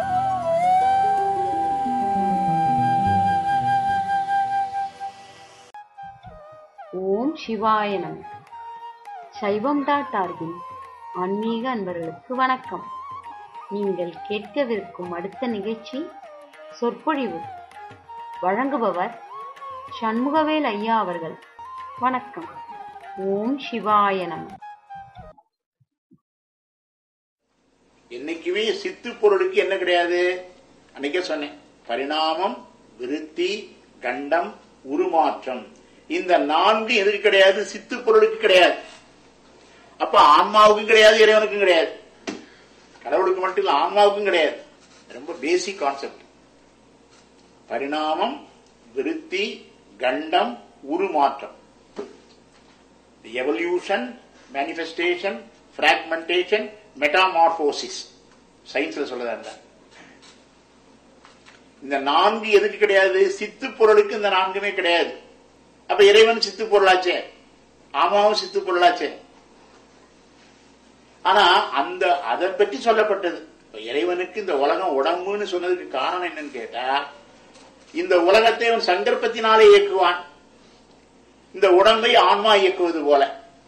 ஓம் சிவாய நம சைவம் டாட் ஆர்கின் ஆன்மீக அன்பர்களுக்கு வணக்கம் நீங்கள் கேட்கவிருக்கும் அடுத்த நிகழ்ச்சி சொற்பொழிவு வழங்குபவர் சண்முகவேல் ஐயா அவர்கள் வணக்கம் ஓம் சிவாய நம என்னைக்குமே சித்து பொருளுக்கு என்ன கிடையாது அன்னைக்கே சொன்னேன் பரிணாமம் விருத்தி கண்டம் உருமாற்றம் இந்த நான்கு எதுக்கு கிடையாது சித்து பொருளுக்கு கிடையாது அப்ப ஆன்மாவுக்கும் கிடையாது இறைவனுக்கும் கிடையாது கடவுளுக்கு மட்டும் இல்ல ஆன்மாவுக்கும் கிடையாது ரொம்ப பேசிக் கான்செப்ட் பரிணாமம் விருத்தி கண்டம் உருமாற்றம் the evolution, manifestation, fragmentation, metamorphosis. சயின்ஸ்ல சொல்லதா இருந்தா இந்த நான்கு எதுக்கு கிடையாது சித்து பொருளுக்கு இந்த நான்குமே கிடையாது அப்ப இறைவன் சித்து பொருளாச்சே ஆமாவும் சித்து பொருளாச்சே ஆனா அந்த அதை பற்றி சொல்லப்பட்டது இப்ப இறைவனுக்கு இந்த உலகம் உடம்புன்னு சொன்னதுக்கு காரணம் என்னன்னு கேட்டா இந்த உலகத்தை அவன் சங்கல்பத்தினாலே இயக்குவான் இந்த உடம்பை ஆன்மா இயக்குவது போல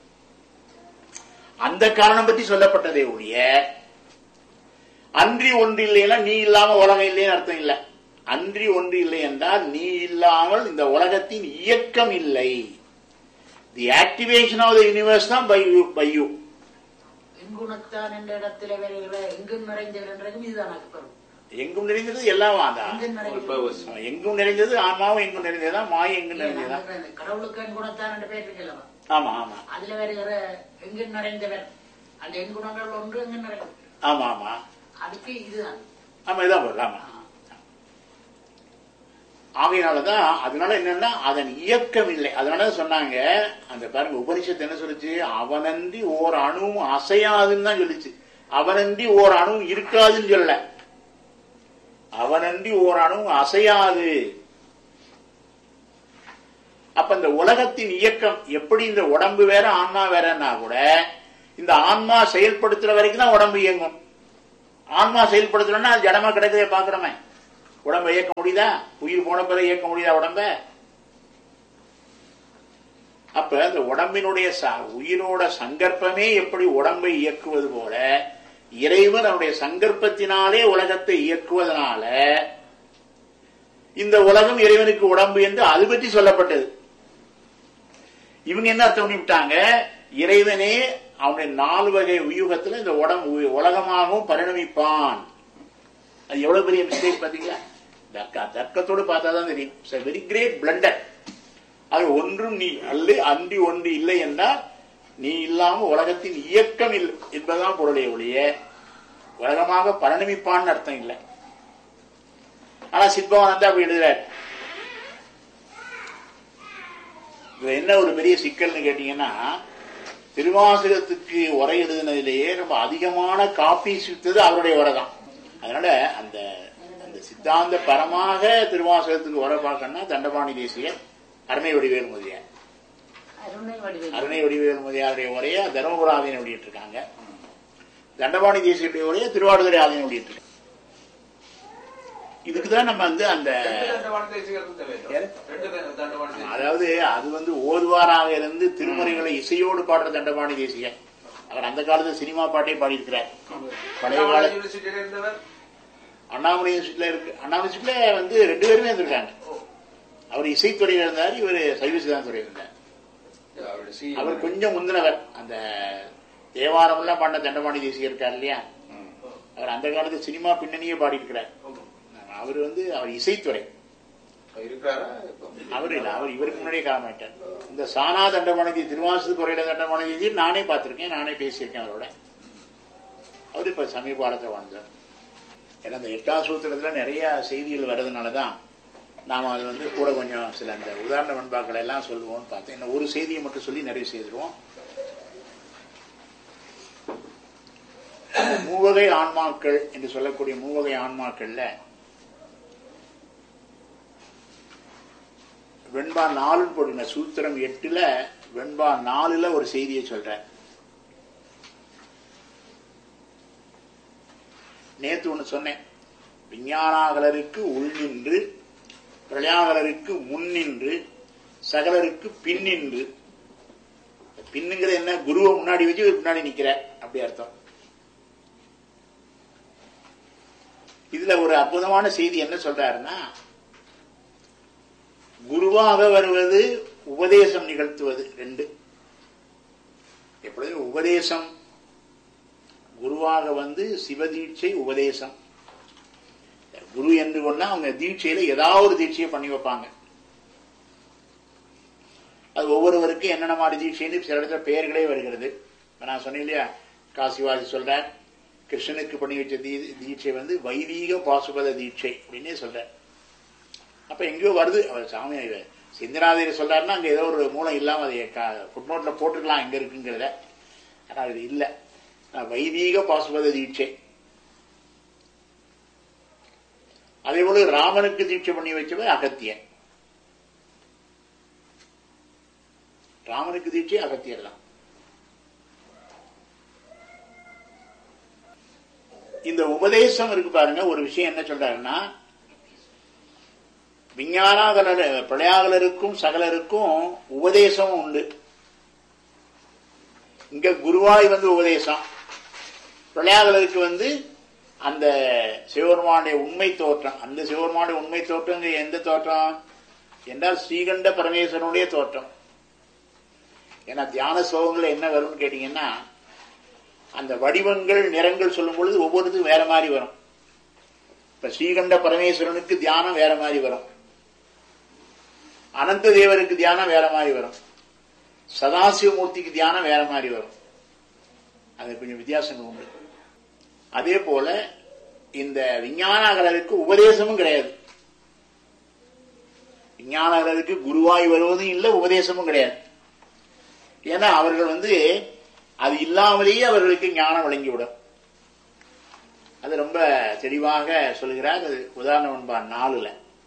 அந்த காரணம் பற்றி சொல்லப்பட்டதே ஒழிய அன்றி ஒன்று இல்லைன்னா நீ இல்லாம உலகம் இல்லைன்னு அர்த்தம் இல்லை அன்றி ஒன்று இல்லை என்றால் நீ இல்லாமல் இந்த உலகத்தின் இயக்கம் இல்லை the activation of the universe தான் பை யூ பை யூ எங்குணத்தான் என்ற இடத்துல வருகிற எங்கும் நிறைந்தவர் என்றதும் இதுதான் அக்பரும் எங்கும் நிறைந்தது எல்லாம் அதான் எங்கும் ஒரு நிறைந்தது purpose. எங்கும் நிறைந்தது ஆன்மாவும் எங்கும் நிறைந்ததுதான் மாயை எங்கும் நிறைந்ததா கடவுளுக்கு எங்குணத்தான் என்ற பெயர் இருக்கலவா ஆமா ஆமா அதுல வருகிற எங்கும் நிறைந்தவர் அந்த எங்குணங்கள் ஒன்று எங்கும் நிறைந்தவர் ஆமா ஆமா அதுக்கு இதுதான் ஆமா இதான் பொருள் ஆமா ஆகையினாலதான் அதனால என்னன்னா அதன் இயக்கம் இல்லை அதனால சொன்னாங்க அந்த பாருங்க உபனிஷத்து என்ன சொல்லுச்சு அவனன்றி ஓர் அணுவும் அசையாதுன்னு தான் சொல்லுச்சு அவனன்றி ஓர் அணுவும் இருக்காதுன்னு சொல்ல அவனன்றி ஓர் அணுவும் அசையாது அப்ப இந்த உலகத்தின் இயக்கம் எப்படி இந்த உடம்பு வேற ஆன்மா வேறன்னா கூட இந்த ஆன்மா செயல்படுத்துற வரைக்கும் தான் உடம்பு இயங்கும் ஆன்மா செயல்படுத்தணும்னா அது ஜடமா கிடக்கவே பாக்குறோமே உடம்ப இயக்க முடியுதா உயிர் போன பிறகு இயக்க முடியுதா உடம்ப அப்ப அந்த உடம்பினுடைய ச- உயிரோட சங்கற்பமே எப்படி உடம்பை இயக்குவது போல இறைவன் அவருடைய சங்கற்பத்தினாலே உலகத்தை இயக்குவதனால இந்த உலகம் இறைவனுக்கு உடம்பு என்று அது பற்றி சொல்லப்பட்டது இவங்க என்ன அர்த்தம் பண்ணிவிட்டாங்க இறைவனே அவனுடைய நாலு வகை வியூகத்துல இந்த உடம்பு உலகமாகவும் பரிணமிப்பான் அது எவ்வளவு பெரிய மிஸ்டேக் பாத்தீங்களா தர்க்க தர்க்கத்தோடு பார்த்தாதான் தெரியும் வெரி கிரேட் பிளண்டர் அது ஒன்றும் நீ அல்ல அன்றி ஒன்று இல்லை என்றால் நீ இல்லாம உலகத்தின் இயக்கம் இல்லை என்பதுதான் பொருளை ஒழிய உலகமாக பரிணமிப்பான்னு அர்த்தம் இல்லை ஆனா சித்பவானந்தா அப்படி எழுதுறார் இதுல என்ன ஒரு பெரிய சிக்கல்னு கேட்டீங்கன்னா திருவாசகத்துக்கு உரை எழுதினதிலேயே ரொம்ப அதிகமான காப்பீஸ் வித்தது அவருடைய உரை தான் அதனால அந்த அந்த சித்தாந்த பரமாக திருவாசகத்துக்கு உரை பார்க்கணும்னா தண்டபாணி தேசிய அருணை வடிவேல் முதியார் அருணை வடிவேல் அருணை வடிவேல் முதியாருடைய உரைய தர்மபுராதீன வெளியிட்டிருக்காங்க தண்டபாணி தேசியுடைய உரையை திருவாடுதுறை ஆலயம் வெளியிட்டு இதுக்குதான் நம்ம வந்து அந்த ரெண்டு தண்டவாள தேசிகர்கள் தேவை யாரு? ரெண்டு த- தண்டவாள தேசிகர்கள். அதாவது அது வந்து ஓதுவாராக இருந்து திருமுறைகளை இசையோடு பாடுற தண்டபாணி தேசிகன் அவர் அந்த காலத்துல சினிமா பாட்டே பாடியிருக்கிறார் பழைய அண்ணாமலை கால யூனிவர்சிட்டியில இருந்தவர் அண்ணாமலை யூனிவர்சிட்டியில இருக்கு அண்ணாமலை யூனிவர்சிட்டியில வந்து ரெண்டு பேருமே இருந்திருக்காங்க அவர் இசைத்துறையில இருந்தார் இவர் சைவ சித்தாந்த துறையில இருந்தார் அவருடைய சி அவர் கொஞ்சம் முந்தினவர் அந்த தேவாரம் எல்லாம் பாடின தண்டபாணி தேசிகர் இருக்கார் இல்லையா அவர் அந்த காலத்து சினிமா பின்னணியே பாடியிருக்கிறார் அவர் வந்து அவர் இசைத்துறை இருக்கிறாரா இப்போ? அவர் இல்ல அவர் இவருக்கு முன்னாடியே காலமாயிட்டார் இந்த சானா தண்டமானதி திருவாசு குறையில தண்டமானதி நானே பார்த்திருக்கேன் நானே பேசியிருக்கேன் அவரோட அவர் இப்ப சமீப காலத்துல வாழ்ந்தார் ஏன்னா இந்த எட்டாம் சூத்திரத்துல நிறைய செய்திகள் வர்றதுனாலதான் நாம அது வந்து கூட கொஞ்சம் சில அந்த உதாரண பண்பாக்கள் எல்லாம் சொல்லுவோம்னு பார்த்தேன் இன்னும் ஒரு செய்தியை மட்டும் சொல்லி நிறைவு செய்திருவோம் மூவகை ஆன்மாக்கள் என்று சொல்லக்கூடிய மூவகை ஆன்மாக்கள்ல வெண்பா நாலுன்னு போடுங்க சூத்திரம் எட்டுல வெண்பா நாலுல ஒரு செய்தியை சொல்றேன் நேத்து ஒண்ணு சொன்னேன் விஞ்ஞானாகலருக்கு உள்நின்று பிரளயாகலருக்கு முன்னின்று சகலருக்கு பின்னின்று பின்னுங்கிறது என்ன குருவை முன்னாடி வச்சு இவர் பின்னாடி நிக்கிற அப்படி அர்த்தம் இதுல ஒரு அற்புதமான செய்தி என்ன சொல்றாருன்னா குருவாக வருவது உபதேசம் நிகழ்த்துவது ரெண்டு எப்பொழுதும் உபதேசம் குருவாக வந்து சிவதீட்சை உபதேசம் குரு என்று கொண்டா அவங்க தீட்சையில ஏதாவது ஒரு தீட்சையை பண்ணி வைப்பாங்க அது ஒவ்வொருவருக்கும் என்னென்ன மாதிரி தீட்சைன்னு சில இடத்துல பெயர்களே வருகிறது இப்ப நான் சொன்னேன் இல்லையா காசிவாசி சொல்றேன் கிருஷ்ணனுக்கு பண்ணி வச்ச தீ- தீட்சை வந்து வைதீக பாசுபத தீட்சை அப்படின்னே சொல்றேன் அப்ப எங்கேயோ வருது அவர் சாமி சிந்தனாதிரி சொல்றாருன்னா அங்க ஏதோ ஒரு மூலம் இல்லாம அதை ஃபுட்நோட்ல போட்டுக்கலாம் எங்க இருக்குங்கிறத ஆனா இது இல்ல ஆனா, வைதீக பாசுபத தீட்சை அதே போல ராமனுக்கு தீட்சை பண்ணி வச்சவர் அகத்தியன் ராமனுக்கு தீட்சை அகத்தியர் தான் இந்த உபதேசம் இருக்கு பாருங்க ஒரு விஷயம் என்ன சொல்றாருன்னா விஞ்ஞானாகலர் பிரளயாகலருக்கும் சகலருக்கும் உபதேசமும் உண்டு இங்க குருவாய் வந்து உபதேசம் பிரளயாகலருக்கு வந்து அந்த சிவபெருமானுடைய உண்மை தோற்றம் அந்த சிவபெருமானுடைய உண்மை தோற்றம் எந்த தோற்றம் என்றால் ஸ்ரீகண்ட பரமேஸ்வரனுடைய தோற்றம் ஏன்னா தியான ஸ்லோகங்கள் என்ன வரும்னு கேட்டீங்கன்னா அந்த வடிவங்கள் நிறங்கள் சொல்லும் பொழுது ஒவ்வொருத்துக்கும் வேற மாதிரி வரும் இப்ப ஸ்ரீகண்ட பரமேஸ்வரனுக்கு தியானம் வேற மாதிரி வரும் அனந்த தேவருக்கு தியானம் வேற மாதிரி வரும் சதாசிவமூர்த்திக்கு தியானம் வேற மாதிரி வரும் அது கொஞ்சம் வித்தியாசங்கள் உண்டு அதே போல இந்த விஞ்ஞானகலருக்கு உபதேசமும் கிடையாது விஞ்ஞானகலருக்கு குருவாய் வருவதும் இல்லை உபதேசமும் கிடையாது ஏன்னா அவர்கள் வந்து அது இல்லாமலேயே அவர்களுக்கு ஞானம் வழங்கிவிடும் அது ரொம்ப தெளிவாக சொல்கிறார் அது உதாரணம் என்பா நாலுல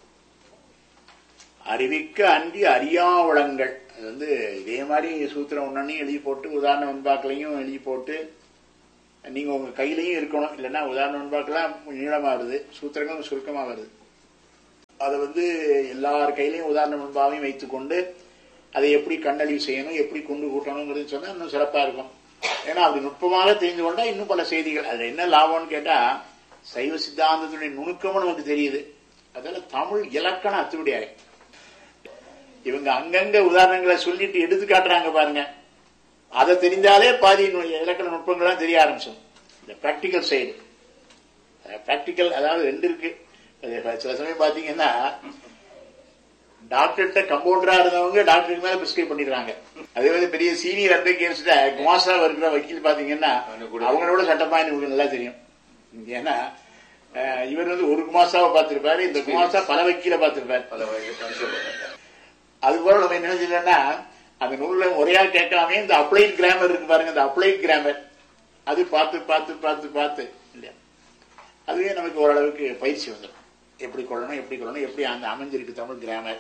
அறிவிக்க அன்றி அறியாவளங்கள் அது வந்து இதே மாதிரி சூத்திரம் ஒன்னையும் எழுதி போட்டு உதாரண வெண்பாக்களையும் எழுதி போட்டு நீங்க உங்க கையிலையும் இருக்கணும் இல்லைன்னா உதாரண வெண்பாக்கெல்லாம் நீளமா வருது சூத்திரங்களும் சுருக்கமா வருது அதை வந்து எல்லார் கையிலையும் உதாரண வெண்பாவையும் வைத்துக்கொண்டு அதை எப்படி கண்ணழிவு செய்யணும் எப்படி கொண்டு கூட்டணுங்கிறது சொன்னா இன்னும் சிறப்பா இருக்கும் ஏன்னா அது நுட்பமாக தெரிந்து கொண்டா இன்னும் பல செய்திகள் அதுல என்ன லாபம்னு கேட்டா சைவ சித்தாந்தத்துடைய நுணுக்கமும் நமக்கு தெரியுது அதனால தமிழ் இலக்கணம் அத்துவிடியாரு இவங்க அங்கங்க உதாரணங்களை சொல்லிட்டு எடுத்து காட்டுறாங்க பாருங்க அதை தெரிஞ்சாலே பாதி நு- இலக்கண நுட்பங்கள்லாம் தெரிய ஆரம்பிச்சோம் இந்த பிராக்டிக்கல் சைடு பிராக்டிக்கல் அதாவது ரெண்டு இருக்கு அது சில சமயம் பாத்தீங்கன்னா டாக்டர்கிட்ட கம்பவுண்டரா இருந்தவங்க டாக்டருக்கு மேல பிரிஸ்கிரைப் பண்ணிடுறாங்க அதே மாதிரி பெரிய சீனியர் அட்வொகேட்ஸ்ட குமாசா இருக்கிற வக்கீல் பாத்தீங்கன்னா அவங்களோட சட்டப்பாயின்னு உங்களுக்கு நல்லா தெரியும் ஏன்னா அஹ், இவர் வந்து ஒரு குமாசாவை பார்த்திருப்பாரு இந்த குமாசா பல வக்கீல பார்த்திருப்பாரு பல வகை மனுஷன் அது போல நம்ம என்ன செஞ்சோம்னா அந்த நூல்ல முறையா கேட்காம இந்த அப்ளைட் கிராமர் இருக்கு பாருங்க இந்த அப்ளைட் கிராமர் அது பார்த்து பார்த்து பார்த்து பார்த்து இல்லையா அதுவே நமக்கு ஓரளவுக்கு பயிற்சி வந்துடும் எப்படி கொள்ளணும் எப்படி கொள்ளணும் எப்படி அந்த அமைஞ்சிருக்கு தமிழ் கிராமர்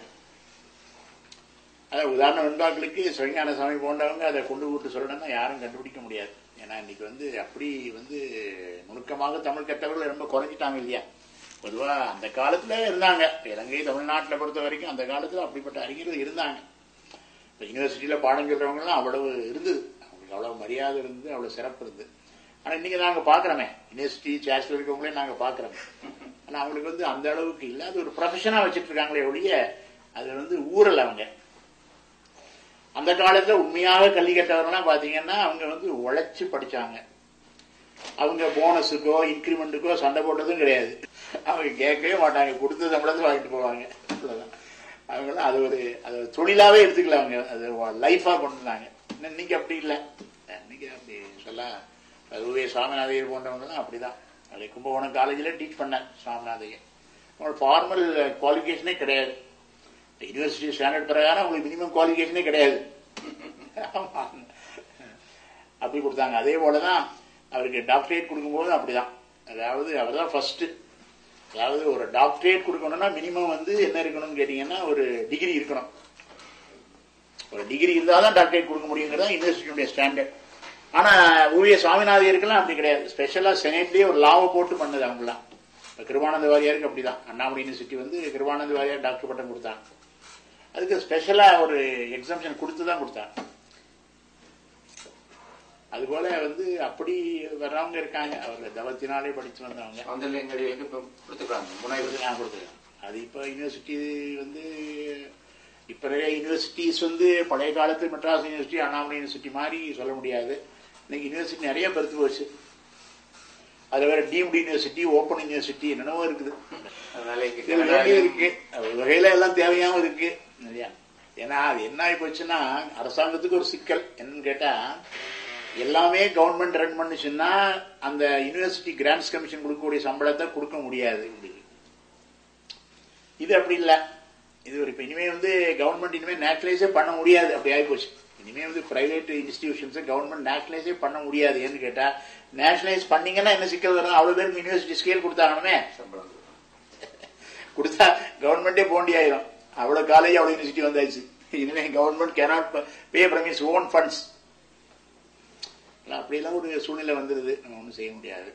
அதாவது உதாரண வெண்பாக்களுக்கு சிவஞான சாமி போன்றவங்க அதை கொண்டு விட்டு சொல்லணும்னா யாரும் கண்டுபிடிக்க முடியாது ஏன்னா இன்னைக்கு வந்து அப்படி வந்து நுணுக்கமாக தமிழ் கற்றவர்கள் ரொம்ப குறைஞ்சிட்டாங்க இல்லையா பொதுவா அந்த காலத்துல இருந்தாங்க இலங்கை தமிழ்நாட்டில் பொறுத்த வரைக்கும் அந்த காலத்துல அப்படிப்பட்ட அறிஞர்கள் இருந்தாங்க இப்போ யூனிவர்சிட்டியில பாடம் சொல்றவங்கலாம் அவ்வளவு இருந்தது அவங்களுக்கு அவ்வளவு மரியாதை இருந்தது அவ்வளவு சிறப்பு இருந்தது ஆனா இன்னைக்கு நாங்க பாக்குறோமே யூனிவர்சிட்டி சேஸ்ல இருக்கவங்களே நாங்க பாக்குறோமே ஆனா அவங்களுக்கு வந்து அந்த அளவுக்கு இல்ல அது ஒரு ப்ரொஃபஷனா வச்சிட்டு இருக்காங்களே ஒழிய அது வந்து ஊரல் அவங்க அந்த காலத்துல உண்மையாக கல்வி கற்றவர்கள்லாம் பாத்தீங்கன்னா அவங்க வந்து உழைச்சு படிச்சாங்க அவங்க போனஸுக்கோ இன்கிரிமெண்ட்டுக்கோ சண்டை போட்டதும் கிடையாது அவங்க கேட்கவே மாட்டாங்க கொடுத்த சம்பளத்தை வாங்கிட்டு போவாங்க அவ்வளவுதான் அவங்களாம் அது ஒரு அது ஒரு தொழிலாவே எடுத்துக்கல அவங்க அது லைஃபா கொண்டு வந்தாங்க இன்னும் இன்னைக்கு அப்படி இல்லை இன்னைக்கு அப்படி சொல்ல அதுவே சாமிநாதையர் போன்றவங்கலாம் அப்படிதான் அது கும்பகோணம் காலேஜில் டீச் பண்ணேன் சாமிநாதையர் அவங்களோட ஃபார்மல் குவாலிஃபிகேஷனே கிடையாது யூனிவர்சிட்டி ஸ்டாண்டர்ட் பிரகாரம் அவங்களுக்கு மினிமம் குவாலிஃபிகேஷனே கிடையாது ஆமா. அப்படி கொடுத்தாங்க அதே போலதான் அவருக்கு டாக்டரேட் கொடுக்கும்போது அப்படிதான் அதாவது அவர் தான் ஃபர்ஸ்ட் அதாவது ஒரு டாக்டரேட் கொடுக்கணும்னா மினிமம் வந்து என்ன இருக்கணும்னு கேட்டீங்கன்னா ஒரு டிகிரி இருக்கணும் ஒரு டிகிரி இருந்தால் தான் டாக்டரேட் கொடுக்க முடியுங்கிறது யூனிவர்சிட்டியுடைய ஸ்டாண்டர்ட் ஆனா ஊழிய சுவாமிநாதையருக்கெல்லாம் அப்படி கிடையாது ஸ்பெஷலா செனட்லயே ஒரு லாவை போட்டு பண்ணது அவங்களாம் இப்ப கிருபானந்த வாரியாருக்கு அப்படிதான் அண்ணாமலை யூனிவர்சிட்டி வந்து கிருபானந்த வாரியார் டாக்டர் பட்டம் கொடுத்தாங்க அதுக்கு ஸ்பெஷலா ஒரு எக்ஸாம்ஷன் கொடுத்து தான் கொடுத்தாங்க அதுபோல வந்து அப்படி வர்றவங்க இருக்காங்க அவர் தவத்தினாலே படிச்சு வந்தவங்க சௌந்தர்யங்கடிகளுக்கு இப்ப கொடுத்துருக்காங்க முனைவர் நான் கொடுத்துருக்கேன் அது இப்போ யூனிவர்சிட்டி வந்து இப்ப நிறைய யூனிவர்சிட்டிஸ் வந்து பழைய காலத்து மெட்ராஸ் யூனிவர்சிட்டி அண்ணாமலை யூனிவர்சிட்டி மாதிரி சொல்ல முடியாது இன்னைக்கு யூனிவர்சிட்டி நிறைய பெருத்து போச்சு அது வேற டீம்டு யூனிவர்சிட்டி ஓப்பன் யூனிவர்சிட்டி என்னென்னவோ இருக்குது வேலைக்கு இதுல வேலையும் இருக்கு அது ஒரு வகையில எல்லாம் தேவையாவும் இருக்கு இல்லையா ஏன்னா அது என்ன ஆகி போச்சுன்னா அரசாங்கத்துக்கு ஒரு சிக்கல் என்னன்னு கேட்டா எல்லாமே கவர்மெண்ட் ரன் பண்ணுச்சுன்னா அந்த யூனிவர்சிட்டி கிராண்ட்ஸ் கமிஷன் கொடுக்கக்கூடிய சம்பளத்தை கொடுக்க முடியாது இப்படி. இது அப்படி இல்ல இது ஒரு இப்ப இனிமே வந்து கவர்மெண்ட் இனிமே நேஷனலைஸே பண்ண முடியாது அப்படி ஆகி போச்சு இனிமே வந்து பிரைவேட் இன்ஸ்டிடியூஷன்ஸை கவர்மெண்ட் நேஷனலைஸே பண்ண முடியாது ஏன்னு கேட்டா நேஷனலைஸ் பண்ணீங்கன்னா என்ன சிக்கல் வரும் அவ்வளவு பேருக்கு யூனிவர்சிட்டி ஸ்கேல் கொடுத்தாங்கன்னு சம்பளம் கொடுத்தா கவர்மெண்டே போண்டி ஆயிரும் அவ்வளவு காலேஜ் அவ்வளவு யூனிவர்சிட்டி வந்தாச்சு இனிமே government cannot pay from is own funds அப்படியெல்லாம் ஒரு சூழ்நிலை வந்துருது நம்ம ஒன்றும் செய்ய முடியாது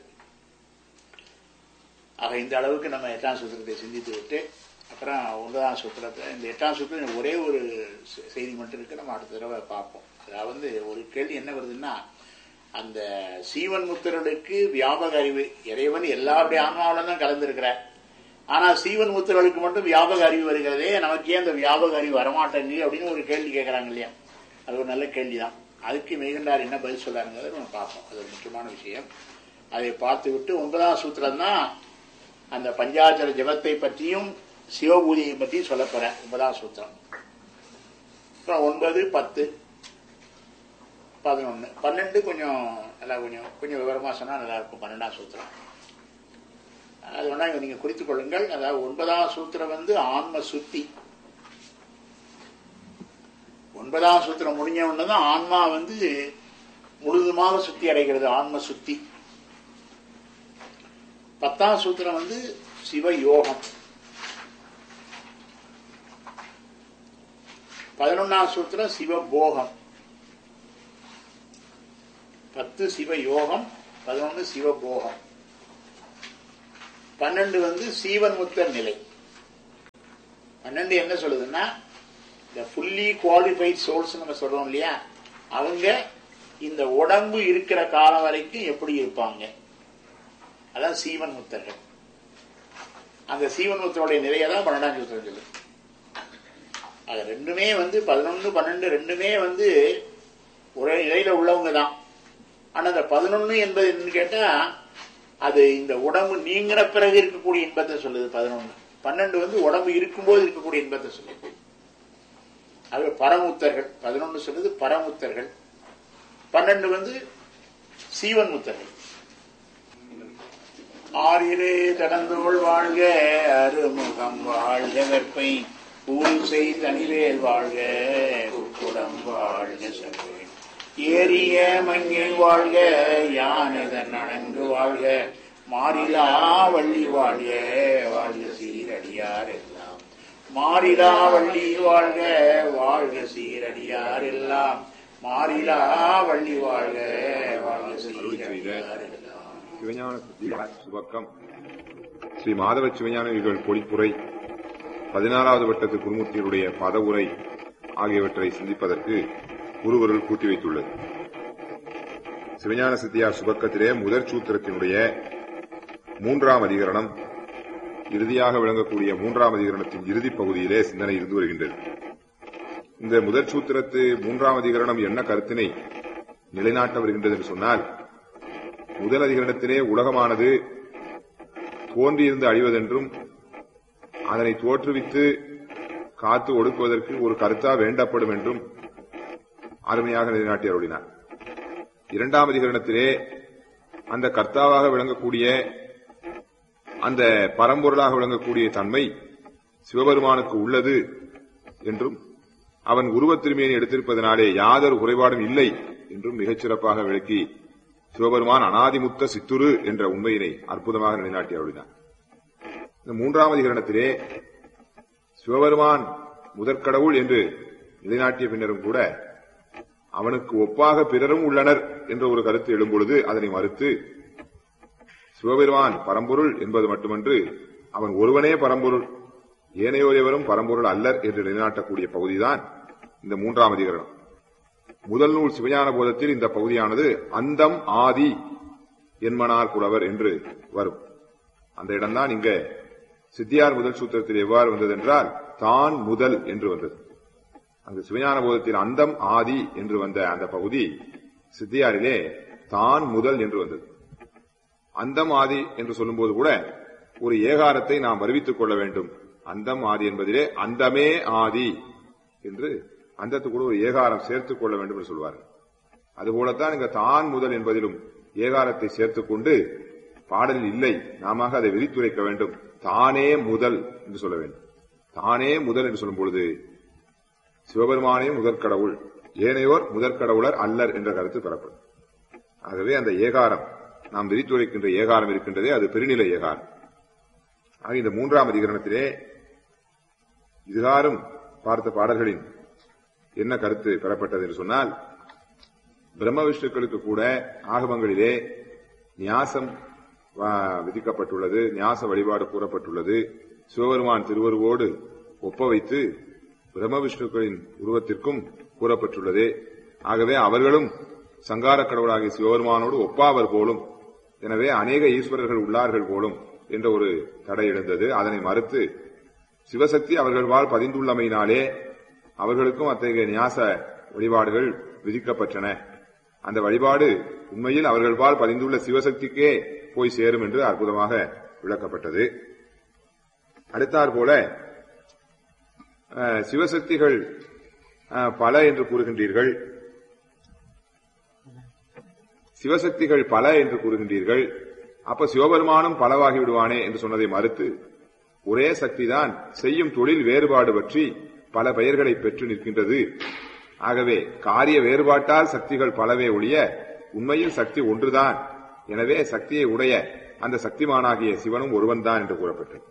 ஆக இந்த அளவுக்கு நம்ம எட்டாம் சூத்திரத்தை சிந்தித்து விட்டு அப்புறம் ஒன்பதாம் சூத்திரத்தை இந்த எட்டாம் சூத்திரம் ஒரே ஒரு செ- செய்தி மட்டும் இருக்கு நம்ம அடுத்த தடவை பார்ப்போம் அதாவது ஒரு கேள்வி என்ன வருதுன்னா அந்த சீவன் முத்தர்களுக்கு வியாபக அறிவு இறைவன் எல்லாருடைய ஆன்மாவில தான் கலந்திருக்கிறார் ஆனா சீவன் முத்தர்களுக்கு மட்டும் வியாபக அறிவு வருகிறதே நமக்கு ஏன் அந்த வியாபக அறிவு வரமாட்டேங்குது அப்படின்னு ஒரு கேள்வி கேட்கறாங்க இல்லையா அது ஒரு நல்ல கேள்விதான் அதுக்கு மேகண்டார் என்ன பதில் சொல்றாருங்கிறத நம்ம பார்ப்போம் அது ஒரு முக்கியமான விஷயம் அதை பார்த்து விட்டு ஒன்பதாம் சூத்திரம் தான் அந்த பஞ்சாச்சர ஜபத்தை பற்றியும் சிவபூஜையை பற்றியும் சொல்ல போறேன் ஒன்பதாம் சூத்திரம் அப்புறம் ஒன்பது பத்து பதினொன்னு பன்னெண்டு கொஞ்சம் நல்லா கொஞ்சம் கொஞ்சம் விவரமா சொன்னா நல்லா இருக்கும் பன்னெண்டாம் சூத்திரம் அது வேணா நீங்க குறித்துக் கொள்ளுங்கள் அதாவது ஒன்பதாம் சூத்திரம் வந்து ஆன்ம சுத்தி ஒன்பதாம் சூத்திரம் முடிஞ்ச உடனே தான் ஆன்மா வந்து முழுதுமாக சுத்தி அடைகிறது ஆன்ம சுத்தி பத்தாம் சூத்திரம் வந்து சிவ யோகம் பதினொன்னாம் சூத்திரம் சிவ போகம் பத்து சிவ யோகம் பதினொன்னு சிவ போகம் பன்னெண்டு வந்து சீவன் முத்தர் நிலை பன்னெண்டு என்ன சொல்லுதுன்னா இந்த ஃபுல்லி குவாலிஃபைட் சோல்ஸ் நம்ம சொல்றோம் இல்லையா அவங்க இந்த உடம்பு இருக்கிற காலம் வரைக்கும் எப்படி இருப்பாங்க அதான் சீவன் முத்தர்கள் அந்த சீவன் முத்தருடைய நிலையை தான் பன்னெண்டாம் சூத்திரம் சொல்லுது அது ரெண்டுமே வந்து பதினொன்னு பன்னெண்டு ரெண்டுமே வந்து ஒரே நிலையில உள்ளவங்க தான் ஆனா அந்த பதினொன்னு என்பது என்னன்னு கேட்டா அது இந்த உடம்பு நீங்கிற பிறகு இருக்கக்கூடிய இன்பத்தை சொல்லுது பதினொன்னு பன்னெண்டு வந்து உடம்பு இருக்கும்போது இருக்கக்கூடிய இன்பத்தை சொல்லுது அது பரமுத்தர்கள் பதினொன்னு சொல்லுது பரமுத்தர்கள் பன்னெண்டு வந்து சீவன் முத்தர்கள் ஆறிரு கடந்தோள் வாழ்க அருமுகம் வாழ்க வெப்பை பூசை தனிவேல் வாழ்க உட்குடம் வாழ்க செல்வேன் ஏரிய மங்கில் வாழ்க யானதன் அணங்கு வாழ்க மாறிலா வள்ளி வாழ்க வாழ்க சீரடியார் எல்லாம் மாறிலா வள்ளி வாழ்க வாழ்க சீரடியார் எல்லாம் மாறிலா வள்ளி வாழ்க வாழ்க அருளி செய்க செய்த சிவஞான சித்தியா சுபக்கம் ஸ்ரீ மாதவ சிவஞானிகள் பொழிப்புரை பதினாறாவது வட்டத்து குருமூர்த்தியுடைய பதவுரை ஆகியவற்றை சிந்திப்பதற்கு குருவருள் கூட்டி வைத்துள்ளது சிவஞான சித்தியார் சுபக்கத்திலே முதற் சூத்திரத்தினுடைய மூன்றாம் அதிகரணம் இறுதியாக விளங்கக்கூடிய மூன்றாம் அதிகரணத்தின் இறுதிப் பகுதியிலே சிந்தனை இருந்து வருகின்றது இந்த முதற் சூத்திரத்து மூன்றாம் அதிகரணம் என்ன கருத்தினை நிலைநாட்ட வருகின்றது என்று சொன்னால் முதல் அதிகரணத்திலே உலகமானது தோன்றியிருந்து அழிவதென்றும் அதனை தோற்றுவித்து காத்து ஒடுக்குவதற்கு ஒரு கருத்தா வேண்டப்படும் என்றும் அருமையாக நிலைநாட்டி அருளினார் இரண்டாம் அதிகரணத்திலே அந்த கர்த்தாவாக விளங்கக்கூடிய அந்த பரம்பொருளாக விளங்கக்கூடிய தன்மை சிவபெருமானுக்கு உள்ளது என்றும் அவன் உருவத் திருமேனி எடுத்திருப்பதனாலே யாதொரு குறைபாடும் இல்லை என்றும் மிகச் சிறப்பாக விளக்கி சிவபெருமான் அனாதிமுத்த சித்துரு என்ற உண்மையினை அற்புதமாக நிலைநாட்டி அருளினார் இந்த மூன்றாம் அதிகரணத்திலே சிவபெருமான் முதற்கடவுள் என்று நிலைநாட்டிய பின்னரும் கூட அவனுக்கு ஒப்பாக பிறரும் உள்ளனர் என்ற ஒரு கருத்து எழும்பொழுது அதனை மறுத்து சிவபெருமான் பரம்பொருள் என்பது மட்டுமன்று அவன் ஒருவனே பரம்பொருள் ஏனையோரைவரும் பரம்பொருள் அல்லர் என்று நிலைநாட்டக்கூடிய பகுதிதான் இந்த மூன்றாம் அதிகரணம் முதல் நூல் சிவஞான போதத்தில் இந்த பகுதியானது அந்தம் ஆதி என்மனார் புலவர் என்று வரும் அந்த இடம்தான் இங்க சித்தியார் முதல் சூத்திரத்தில் எவ்வாறு வந்தது என்றால் தான் முதல் என்று வந்தது அங்கு சிவஞான போதத்தில் அந்தம் ஆதி என்று வந்த அந்த பகுதி சித்தியாரிலே தான் முதல் என்று வந்தது அந்தம் ஆதி என்று சொல்லும்போது கூட ஒரு ஏகாரத்தை நாம் வருவித்துக் கொள்ள வேண்டும் அந்தம் ஆதி என்பதிலே அந்தமே ஆதி என்று அந்தத்துக்கு கூட ஒரு ஏகாரம் சேர்த்துக் கொள்ள வேண்டும் என்று சொல்வார்கள் அதுபோலத்தான் இங்க தான் முதல் என்பதிலும் ஏகாரத்தை சேர்த்துக் கொண்டு பாடலில் இல்லை நாம அதை விரித்துரைக்க வேண்டும் தானே முதல் என்று சொல்ல வேண்டும் தானே முதல் என்று சொல்லும் பொழுது சிவபெருமானே முதற்கடவுள் ஏனையோர் முதற்கடவுளர் அல்லர் என்ற கருத்து பெறப்படும் ஆகவே அந்த ஏகாரம் நாம் விரித்துரைக்கின்ற ஏகாரம் இருக்கின்றதே அது பெருநிலை ஏகாரம் ஆக இந்த மூன்றாம் அதிகரணத்திலே இதுகாரும் பார்த்த பாடல்களின் என்ன கருத்து பெறப்பட்டது என்று சொன்னால் பிரம்ம விஷ்ணுக்களுக்கு கூட ஆகமங்களிலே நியாசம் வ- விதிக்கப்பட்டுள்ளது நியாச வழிபாடு கூறப்பட்டுள்ளது சிவபெருமான் திருவருவோடு ஒப்ப வைத்து பிரம்ம விஷ்ணுக்களின் உருவத்திற்கும் கூறப்பட்டுள்ளது ஆகவே அவர்களும் சங்கார கடவுளாகிய சிவபெருமானோடு ஒப்பாவர் போலும் எனவே அநேக ஈஸ்வரர்கள் உள்ளார்கள் போலும் என்ற ஒரு தடை எழுந்தது அதனை மறுத்து சிவசக்தி அவர்கள் வாழ் பதிந்துள்ளமையினாலே அவர்களுக்கும் அத்தகைய நியாச வழிபாடுகள் விதிக்கப்பட்டன அந்த வழிபாடு உண்மையில் அவர்கள் பால் பதிந்துள்ள சிவசக்திக்கே போய் சேரும் என்று அற்புதமாக விளக்கப்பட்டது அடுத்தாற் போல அஹ், சிவசக்திகள் அஹ், பல என்று கூறுகின்றீர்கள் சிவசக்திகள் பல என்று கூறுகின்றீர்கள் அப்ப சிவபெருமானும் பலவாகி விடுவானே என்று சொன்னதை மறுத்து ஒரே சக்திதான் செய்யும் தொழில் வேறுபாடு பற்றி பல பெயர்களை பெற்று நிற்கின்றது ஆகவே காரிய வேறுபாட்டால் சக்திகள் பலவே ஒழிய உண்மையில் சக்தி ஒன்றுதான் எனவே சக்தியை உடைய அந்த சக்திமானாகிய சிவனும் ஒருவன்தான் என்று கூறப்பட்டது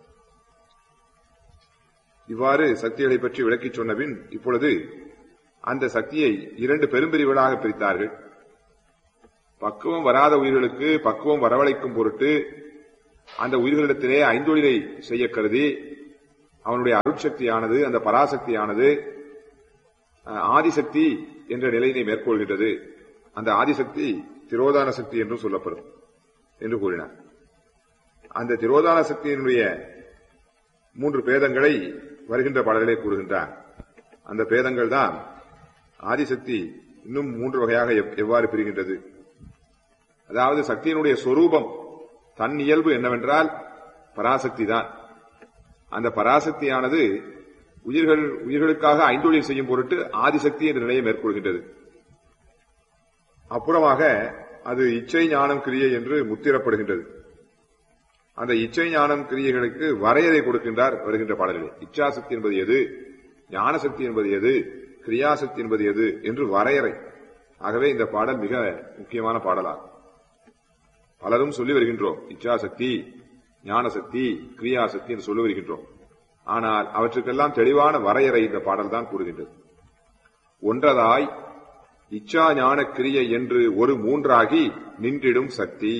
இவ்வாறு சக்திகளை பற்றி விளக்கிச் சொன்னபின் இப்பொழுது அந்த சக்தியை இரண்டு பெரும்பிரிவுகளாக பிரித்தார்கள் பக்குவம் வராத உயிர்களுக்கு பக்குவம் வரவழைக்கும் பொருட்டு அந்த உயிர்களிடத்திலே ஐந்தொழிலை செய்ய கருதி அவனுடைய அருட்சக்தியானது அந்த பராசக்தியானது அஹ், ஆதிசக்தி என்ற நிலையினை மேற்கொள்கின்றது அந்த ஆதிசக்தி திரோதான சக்தி என்றும் சொல்லப்படும் என்று கூறினார் அந்த திரோதான சக்தியினுடைய மூன்று பேதங்களை வருகின்ற பாடல்களே கூறுகின்றார் அந்த பேதங்கள் தான் ஆதிசக்தி இன்னும் மூன்று வகையாக எவ்- எவ்வாறு பிரிகின்றது அதாவது சக்தியினுடைய சொரூபம் தன் இயல்பு என்னவென்றால் பராசக்தி தான் அந்த பராசக்தியானது உயிர்கள் உயிர்களுக்காக ஐந்தொழில் செய்யும் பொருட்டு ஆதிசக்தி என்ற நிலையை மேற்கொள்கின்றது அப்புறமாக அது இச்சை ஞானம் கிரியை என்று முத்திரப்படுகின்றது அந்த இச்சை ஞானம் கிரியைகளுக்கு வரையறை கொடுக்கின்றார் வருகின்ற பாடல்களில் இச்சாசக்தி என்பது எது ஞானசக்தி என்பது எது கிரியாசக்தி என்பது எது என்று வரையறை ஆகவே இந்த பாடல் மிக முக்கியமான பாடலாகும் பலரும் சொல்லி வருகின்றோம் இச்சாசக்தி ஞானசக்தி கிரியாசக்தி என்று சொல்லி வருகின்றோம் ஆனால் அவற்றுக்கெல்லாம் தெளிவான வரையறை இந்த பாடல் தான் கூறுகின்றது ஒன்றதாய் இச்சா ஞான கிரியை என்று ஒரு மூன்றாகி நின்றிடும் சக்தி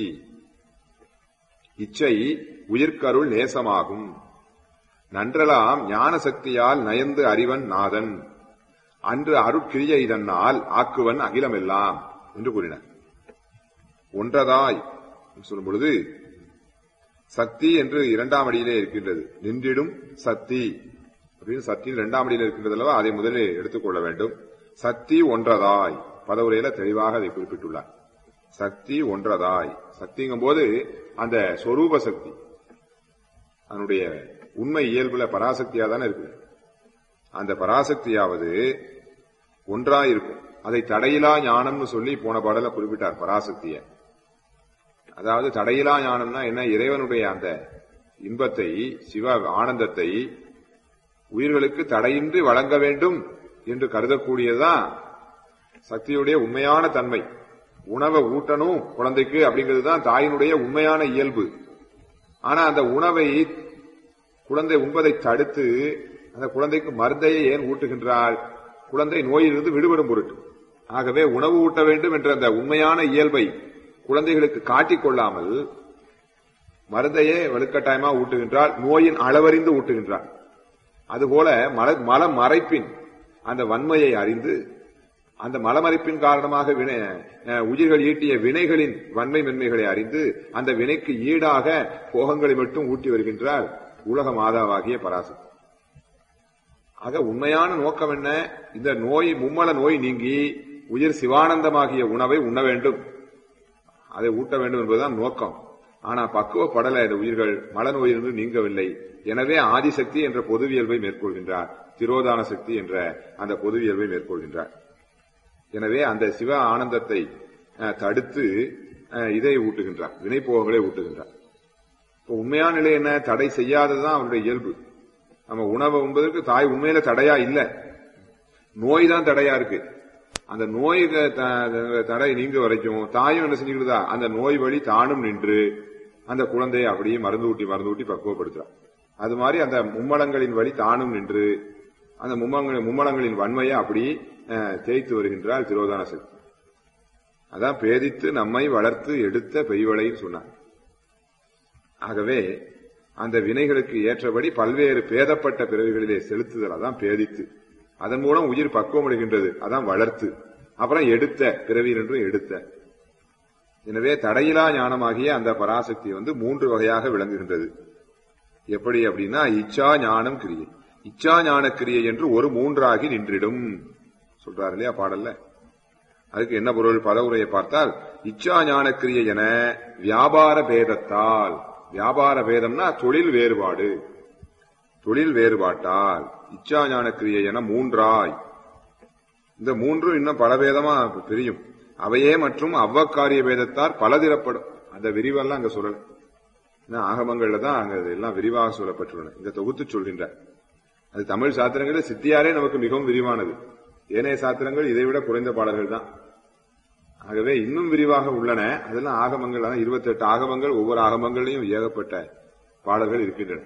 இச்சை உயிர்க்கருள் நேசமாகும் நன்றலாம் ஞான சக்தியால் நயந்து அறிவன் நாதன் அன்று அருட்கிரியை இதனால் ஆக்குவன் அகிலமெல்லாம் என்று கூறினார் ஒன்றதாய் சொல்லும் பொழுது சக்தி என்று இரண்டாம் அடியிலே இருக்கின்றது நின்றிடும் சக்தி அப்படின்னு சக்தியில் இரண்டாம் அடியில் இருக்கின்றது அல்லவா அதை முதலில் எடுத்துக்கொள்ள வேண்டும் சக்தி ஒன்றதாய் பதவுரையில தெளிவாக அதை குறிப்பிட்டுள்ளார் சக்தி ஒன்றதாய் சக்திங்கும் போது அந்த சொரூப சக்தி அதனுடைய உண்மை இயல்புல பராசக்தியா தானே இருக்கு அந்த பராசக்தியாவது ஒன்றாய் இருக்கும் அதை தடையிலா ஞானம்னு சொல்லி போன பாடல குறிப்பிட்டார் பராசக்திய அதாவது தடையிலா ஞானம்னா என்ன இறைவனுடைய அந்த இன்பத்தை சிவ ஆனந்தத்தை உயிர்களுக்கு தடையின்றி வழங்க வேண்டும் என்று கருதக்கூடியதுதான் சக்தியுடைய உண்மையான தன்மை உணவை ஊட்டணும் குழந்தைக்கு அப்படிங்கிறது தான் தாயினுடைய உண்மையான இயல்பு ஆனா அந்த உணவை குழந்தை உண்பதை தடுத்து அந்த குழந்தைக்கு மருந்தையை ஏன் ஊட்டுகின்றாள் குழந்தை நோயிலிருந்து விடுபடும் பொருட்டு ஆகவே உணவு ஊட்ட வேண்டும் என்ற அந்த உண்மையான இயல்பை குழந்தைகளுக்கு காட்டிக் கொள்ளாமல் மருந்தையே வலுக்கட்டாயமா ஊட்டுகின்றால் நோயின் அளவறிந்து ஊட்டுகின்றார் அதுபோல மல மல மறைப்பின் அந்த வன்மையை அறிந்து அந்த மலமறைப்பின் காரணமாக வினை அஹ், உயிர்கள் ஈட்டிய வினைகளின் வன்மை மென்மைகளை அறிந்து அந்த வினைக்கு ஈடாக போகங்களை மட்டும் ஊட்டி வருகின்றார் உலக மாதாவாகிய பராசக்தி ஆக உண்மையான நோக்கம் என்ன இந்த நோய் மும்மல நோய் நீங்கி உயிர் சிவானந்தமாகிய உணவை உண்ண வேண்டும் அதை ஊட்ட வேண்டும் என்பதுதான் நோக்கம் ஆனா பக்குவப்படல இந்த உயிர்கள் மலநோயிலிருந்து நீங்கவில்லை எனவே ஆதிசக்தி என்ற பொதுவியல்பை மேற்கொள்கின்றார் திரோதான சக்தி என்ற அந்த பொதுவியல்பை மேற்கொள்கின்றார் எனவே அந்த சிவ ஆனந்தத்தை அஹ், தடுத்து அஹ், இதை ஊட்டுகின்றார் வினைப்போகங்களை ஊட்டுகின்றார் இப்போ உண்மையான நிலை என்ன தடை செய்யாததுதான் அவருடைய இயல்பு நம்ம உணவை உண்பதற்கு தாய் உண்மையில தடையா இல்ல நோய் தான் தடையா இருக்கு அந்த நோய் த- த- தடை நீங்க வரைக்கும் தாயும் என்ன செஞ்சுக்கிட்டுதா அந்த நோய் வழி தானும் நின்று அந்த குழந்தையை அப்படியே மருந்து ஊட்டி மருந்து ஊட்டி பக்குவப்படுத்துறான் அது மாதிரி அந்த மும்மலங்களின் வழி தானும் நின்று அந்த மும்மலங்களின் மும்மலங்களின் வன்மையை அப்படி அஹ், தேய்த்து வருகின்றார் திரோதான சக்தி அதான் பேதித்து நம்மை வளர்த்து எடுத்த பெய்வளைன்னு சொன்னார் ஆகவே அந்த வினைகளுக்கு ஏற்றபடி பல்வேறு பேதப்பட்ட பிறவிகளிலே செலுத்துதல் அதான் பேதித்து அதன் மூலம் உயிர் பக்குவம் அடைகின்றது அதான் வளர்த்து அப்புறம் எடுத்த பிறவியில் என்றும் எடுத்த எனவே தடையிலா ஞானமாகிய அந்த பராசக்தி வந்து மூன்று வகையாக விளங்குகின்றது எப்படி அப்படின்னா இச்சா ஞானம் கிரியை இச்சா ஞான கிரியை என்று ஒரு மூன்றாகி நின்றிடும் சொல்றாரு இல்லையா பாடல்ல அதுக்கு என்ன பொருள் பதவுரையை பார்த்தால் இச்சா ஞான கிரியை என வியாபார பேதத்தால் வியாபார பேதம்னா தொழில் வேறுபாடு தொழில் வேறுபாட்டால் இச்சா ஞான கிரியை என மூன்றாய் இந்த மூன்றும் இன்னும் பல பேதமா பிரியும் அவையே மற்றும் அவ்வக்காரிய பேதத்தார் பலதிரப்படும் அந்த விரிவெல்லாம் அங்க சொல்லல ஏன்னா ஆகமங்கள்ல தான் அங்க எல்லாம் விரிவாக சொல்லப்பட்டுள்ளன இங்க தொகுத்து சொல்கின்றார் அது தமிழ் சாத்திரங்களில் சித்தியாரே நமக்கு மிகவும் விரிவானது ஏனைய சாத்திரங்கள் இதைவிட குறைந்த பாடல்கள் தான் ஆகவே இன்னும் விரிவாக உள்ளன அதெல்லாம் ஆகமங்கள் அதான் இருபத்தி எட்டு ஆகமங்கள் ஒவ்வொரு ஆகமங்களையும் ஏகப்பட்ட பாடல்கள் இருக்கின்றன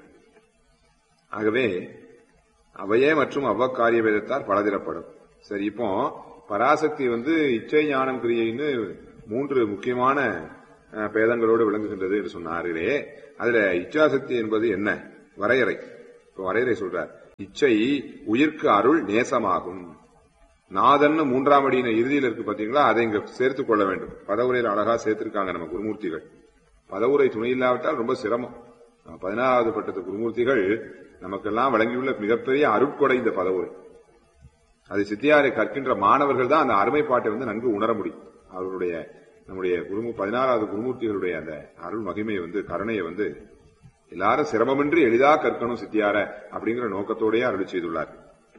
ஆகவே அவையே மற்றும் அவ்வக்காரிய வேதத்தால் பலதிரப்படும் சரி இப்போ பராசக்தி வந்து இச்சை ஞானம் கிரியைன்னு மூன்று முக்கியமான அஹ், பேதங்களோடு விளங்குகின்றது என்று சொன்னார்களே அதுல இச்சாசக்தி என்பது என்ன வரையறை இப்போ வரையறை சொல்றார் இச்சை உயிர்க்கு அருள் நேசமாகும் நாதன்னு மூன்றாம் அடியின இறுதியில் இருக்கு பாத்தீங்களா அதை இங்க சேர்த்துக் கொள்ள வேண்டும் பதவுரையில் அழகா சேர்த்திருக்காங்க நம்ம குருமூர்த்திகள் பதவுரை துணை இல்லாவிட்டால் ரொம்ப சிரமம் நம்ம பதினாறாவது பட்டத்து குருமூர்த்திகள் நமக்கெல்லாம் வழங்கியுள்ள மிகப்பெரிய அருட்கொடை இந்த பதவுரை அது சித்தியாரை கற்கின்ற மாணவர்கள் தான் அந்த அருமைப்பாட்டை வந்து நன்கு உணர முடியும் அவருடைய நம்முடைய குருமு பதினாறாவது குருமூர்த்திகளுடைய அந்த அருள் மகிமையை வந்து கருணையை வந்து எல்லாரும் சிரமமின்றி எளிதா கற்கணும் சித்தியார அப்படிங்கிற நோக்கத்தோடயே அருள் செய்துள்ளார்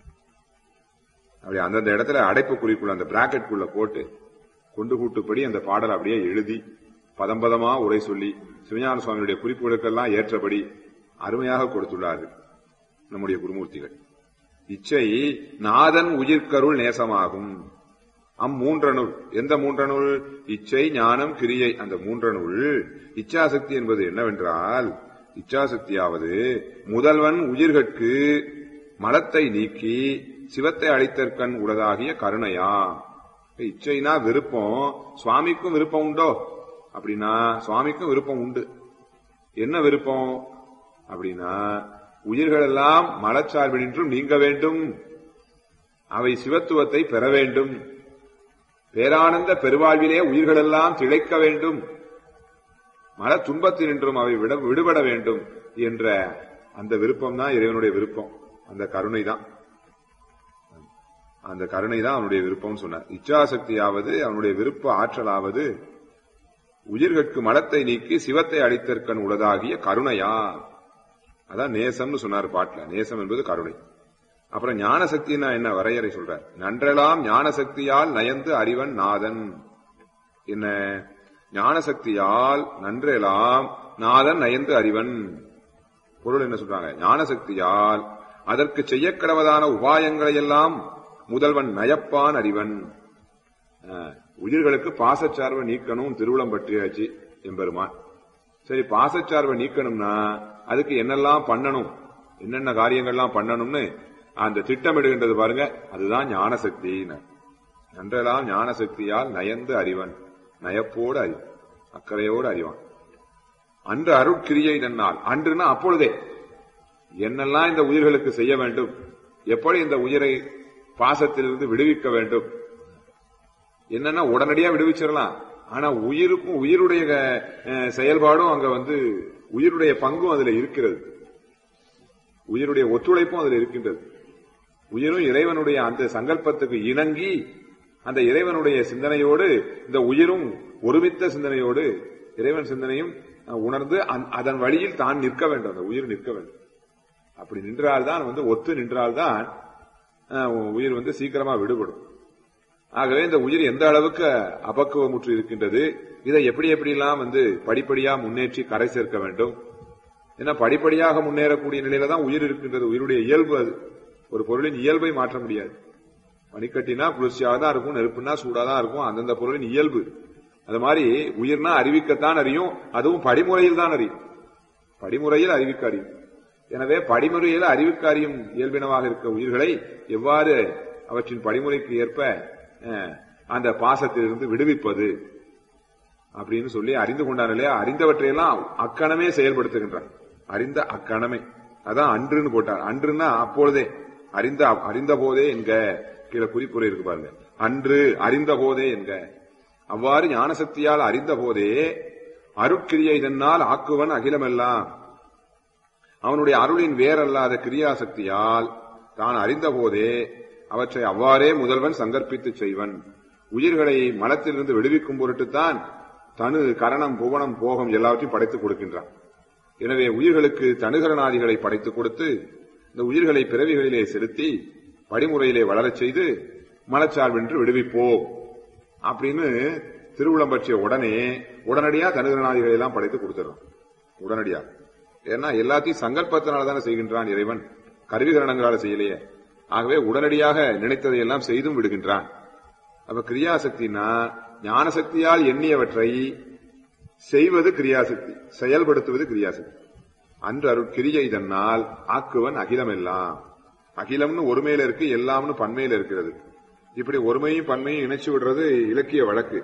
அப்படி அந்தந்த இடத்துல அடைப்பு குறிக்குள்ள அந்த பிராக்கெட்குள்ள போட்டு கொண்டு கூட்டுப்படி அந்த பாடல் அப்படியே எழுதி பதம் பதமா உரை சொல்லி சிவஞான சுவாமியுடைய குறிப்புகளுக்கெல்லாம் ஏற்றபடி அருமையாக கொடுத்துள்ளார்கள் நம்முடைய குருமூர்த்திகள் இச்சை நாதன் உயிர்க்கருள் நேசமாகும் அம்மூன்றனுள் எந்த மூன்றனுள் இச்சை ஞானம் கிரியை அந்த மூன்றனுள் இச்சாசக்தி என்பது என்னவென்றால் இச்சாசக்தியாவது முதல்வன் உயிர்கட்கு மலத்தை நீக்கி சிவத்தை அளித்தற்கண் உளதாகிய கருணையா இச்சைனா விருப்பம் சுவாமிக்கும் விருப்பம் உண்டோ அப்படின்னா சுவாமிக்கும் விருப்பம் உண்டு என்ன விருப்பம் அப்படின்னா உயிர்கள் எல்லாம் மலச்சார்பினின்றும் நீங்க வேண்டும் அவை சிவத்துவத்தை பெற வேண்டும் பேரானந்த பெருவாழ்விலே உயிர்கள் எல்லாம் திளைக்க வேண்டும் மன துன்பத்தினின்றும் அவை விட விடுபட வேண்டும் என்ற அந்த விருப்பம் தான் இறைவனுடைய விருப்பம் அந்த கருணை தான் அந்த கருணை தான் அவனுடைய விருப்பம் சொன்னார் இச்சாசக்தியாவது அவனுடைய விருப்ப ஆற்றலாவது உயிர்கட்கு மலத்தை நீக்கி சிவத்தை அடித்தற்கண் உளதாகிய கருணையா அதான் நேசம்னு சொன்னார் பாட்டுல நேசம் என்பது கருணை அப்புறம் ஞான சக்தினா என்ன வரையறை சொல்றார் நன்றெல்லாம் ஞான சக்தியால் நயந்து அறிவன் நாதன் என்ன ஞான சக்தியால் நன்றெல்லாம் நாதன் நயந்து அறிவன் பொருள் என்ன சொல்றாங்க ஞான சக்தியால் அதற்கு செய்யக்கடவதான உபாயங்களை எல்லாம் முதல்வன் நயப்பான் அறிவன் அஹ், உயிர்களுக்கு பாசச்சார்பை நீக்கணும் திருவுளம் பற்றியாச்சு எம்பெருமான் சரி பாசச்சார்பை நீக்கணும்னா அதுக்கு என்னெல்லாம் பண்ணணும் என்னென்ன காரியங்கள்லாம் பண்ணணும்னு அந்த திட்டமிடுகின்றது பாருங்க அதுதான் ஞான சக்தி நன்றெல்லாம் ஞான சக்தியால் நயந்து அறிவன் நயப்போடு அறிவன் அக்கறையோடு அறிவான் அன்று அருட்கிரியை நன்னால் அன்றுனா அப்பொழுதே என்னெல்லாம் இந்த உயிர்களுக்கு செய்ய வேண்டும் எப்படி இந்த உயிரை பாசத்திலிருந்து விடுவிக்க வேண்டும் என்னன்னா உடனடியா விடுவிச்சிடலாம் ஆனா உயிருக்கும் உயிருடைய அஹ், செயல்பாடும் அங்க வந்து உயிருடைய பங்கும் அதுல இருக்கிறது உயிருடைய ஒத்துழைப்பும் அதுல இருக்கின்றது உயிரும் இறைவனுடைய அந்த சங்கல்பத்துக்கு இணங்கி அந்த இறைவனுடைய சிந்தனையோடு இந்த உயிரும் ஒருமித்த சிந்தனையோடு இறைவன் சிந்தனையும் அஹ், உணர்ந்து அந்த- அதன் வழியில் தான் நிற்க வேண்டும் அந்த உயிர் நிற்க வேண்டும் அப்படி நின்றால்தான் வந்து ஒத்து நின்றால்தான் அஹ், உயிர் வந்து சீக்கிரமா விடுபடும் ஆகவே இந்த உயிர் எந்த அளவுக்கு அபக்குவமுற்று இருக்கின்றது இதை எப்படி எப்படிலாம் வந்து படிப்படியா முன்னேற்றி கரை சேர்க்க வேண்டும் ஏன்னா படிப்படியாக முன்னேறக்கூடிய நிலையில தான் உயிர் இருக்கின்றது உயிருடைய இயல்பு அது ஒரு பொருளின் இயல்பை மாற்ற முடியாது பனிக்கட்டினா குளிர்ச்சியாக தான் இருக்கும் நெருப்புனா சூடா தான் இருக்கும் அந்தந்த பொருளின் இயல்பு அது மாதிரி உயிர்னா அறிவிக்கத்தான் அறியும் அதுவும் படிமுறையில் தான் அறியும் படிமுறையில் அறிவிக்க அறியும் எனவே படிமுறையில் அறிவிக்க அறியும் இயல்பினமாக இருக்க உயிர்களை எவ்வாறு அவற்றின் படிமுறைக்கு ஏற்ப அஹ், அந்த பாசத்திலிருந்து விடுவிப்பது அப்படின்னு சொல்லி அறிந்து கொண்டான் இல்லையா அறிந்தவற்றையெல்லாம் அக்கணமே செயல்படுத்துகின்றான் அறிந்த அக்கணமே அதான் அன்றுன்னு போட்டார் அன்றுன்னா அப்பொழுதே அறிந்த அறிந்த போதே என்க கீழே குறிப்புரை இருக்கு பாருங்க அன்று அறிந்த போதே என்க அவ்வாறு ஞானசக்தியால் அறிந்த போதே அருட்கிரியை தன்னால் ஆக்குவன் அகிலமெல்லாம் அவனுடைய அருளின் வேறல்லாத கிரியாசக்தியால் தான் அறிந்த போதே அவற்றை அவ்வாறே முதல்வன் சங்கற்பித்து செய்வன் உயிர்களை மலத்திலிருந்து விடுவிக்கும் பொருட்டுத்தான் தனு கரணம் புவனம் போகம் எல்லாவற்றையும் படைத்துக் கொடுக்கின்றான் எனவே உயிர்களுக்கு தனுகரணாதிகளை படைத்துக் கொடுத்து இந்த உயிர்களை பிறவிகளிலே செலுத்தி படிமுறையிலே வளரச் செய்து மலச்சார்பென்று விடுவிப்போம் அப்படின்னு திருவுளம் பற்றிய உடனே உடனடியா தனுகரணாதிகளை எல்லாம் படைத்து கொடுத்துறான் உடனடியா ஏன்னா எல்லாத்தையும் சங்கல்பத்தினால தானே செய்கின்றான் இறைவன் கருவிகரணங்களால செய்யலையே ஆகவே உடனடியாக நினைத்ததை எல்லாம் செய்தும் விடுகின்றான் அப்ப கிரியாசக்தினா ஞானசக்தியால் எண்ணியவற்றை செய்வது கிரியாசக்தி செயல்படுத்துவது கிரியாசக்தி அன்று அருள் கிரியை தன்னால் ஆக்குவன் அகிலமெல்லாம் அகிலம்னு ஒருமையில இருக்கு எல்லாம்னு பன்மையில இருக்கிறது இப்படி ஒருமையும் பன்மையும் இணைச்சு விடுறது இலக்கிய வழக்கு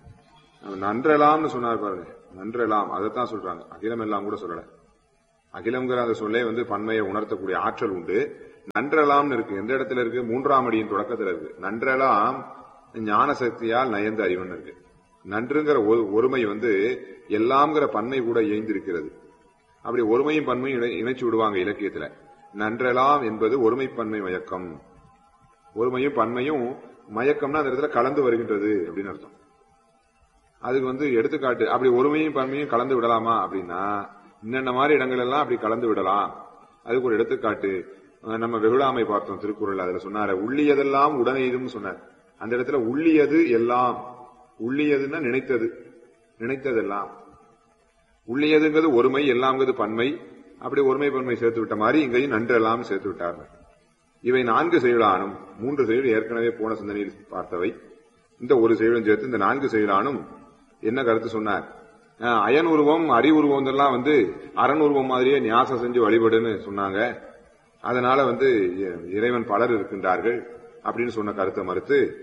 நன்றலாம்னு சொன்னார் பாருங்க நன்றலாம் அதைத்தான் சொல்றாங்க அகிலம் எல்லாம் கூட சொல்லல அகிலம்ங்கிற அந்த சொல்லே வந்து பன்மையை உணர்த்தக்கூடிய ஆற்றல் உண்டு நன்றலாம்னு இருக்கு எந்த இடத்துல இருக்கு மூன்றாம் அடியின் தொடக்கத்துல இருக்கு நன்றலாம் ஞான சக்தியால் நயந்து அறிவன் இருக்கு நன்றுங்கிற ஒரு- ஒருமை வந்து எல்லாம்ங்கிற பன்மை கூட இயந்திருக்கிறது அப்படி ஒருமையும் பன்மையும் இணை- இணைச்சு விடுவாங்க இலக்கியத்துல நன்றலாம் என்பது ஒருமைப்பன்மை மயக்கம் ஒருமையும் பன்மையும் மயக்கம்னா அந்த இடத்துல கலந்து வருகின்றது அப்படின்னு அர்த்தம் அதுக்கு வந்து எடுத்துக்காட்டு அப்படி ஒருமையும் பன்மையும் கலந்து விடலாமா அப்படின்னா இன்னென்ன மாதிரி இடங்கள் எல்லாம் அப்படி கலந்து விடலாம் அதுக்கு ஒரு எடுத்துக்காட்டு அஹ் நம்ம வெகுளாமை பார்த்தோம் திருக்குறள் அதுல சொன்னாரு உள்ளியதெல்லாம் உடனே இதுன்னு சொன்னார் அந்த இடத்துல உள்ளியது எல்லாம் உள்ளியதுன்னா நினைத்தது நினைத்ததெல்லாம் உள்ளியதுங்கிறது ஒருமை எல்லாம்ங்கிறது பன்மை அப்படி ஒருமை பன்மை சேர்த்து விட்ட மாதிரி இங்கேயும் நன்றெல்லாம் சேர்த்து விட்டார்கள் இவை நான்கு செயலானும் மூன்று செயல் ஏற்கனவே போன சிந்தனையில் பார்த்தவை இந்த ஒரு செயலும் சேர்த்து இந்த நான்கு செயலானும் என்ன கருத்து சொன்னார் அஹ் அயன் உருவம் அறி உருவம் எல்லாம் வந்து அரண் உருவம் மாதிரியே நியாசம் செஞ்சு வழிபடுன்னு சொன்னாங்க அதனால வந்து இ- இறைவன் பலர் இருக்கின்றார்கள் அப்படின்னு சொன்ன கருத்தை மறுத்து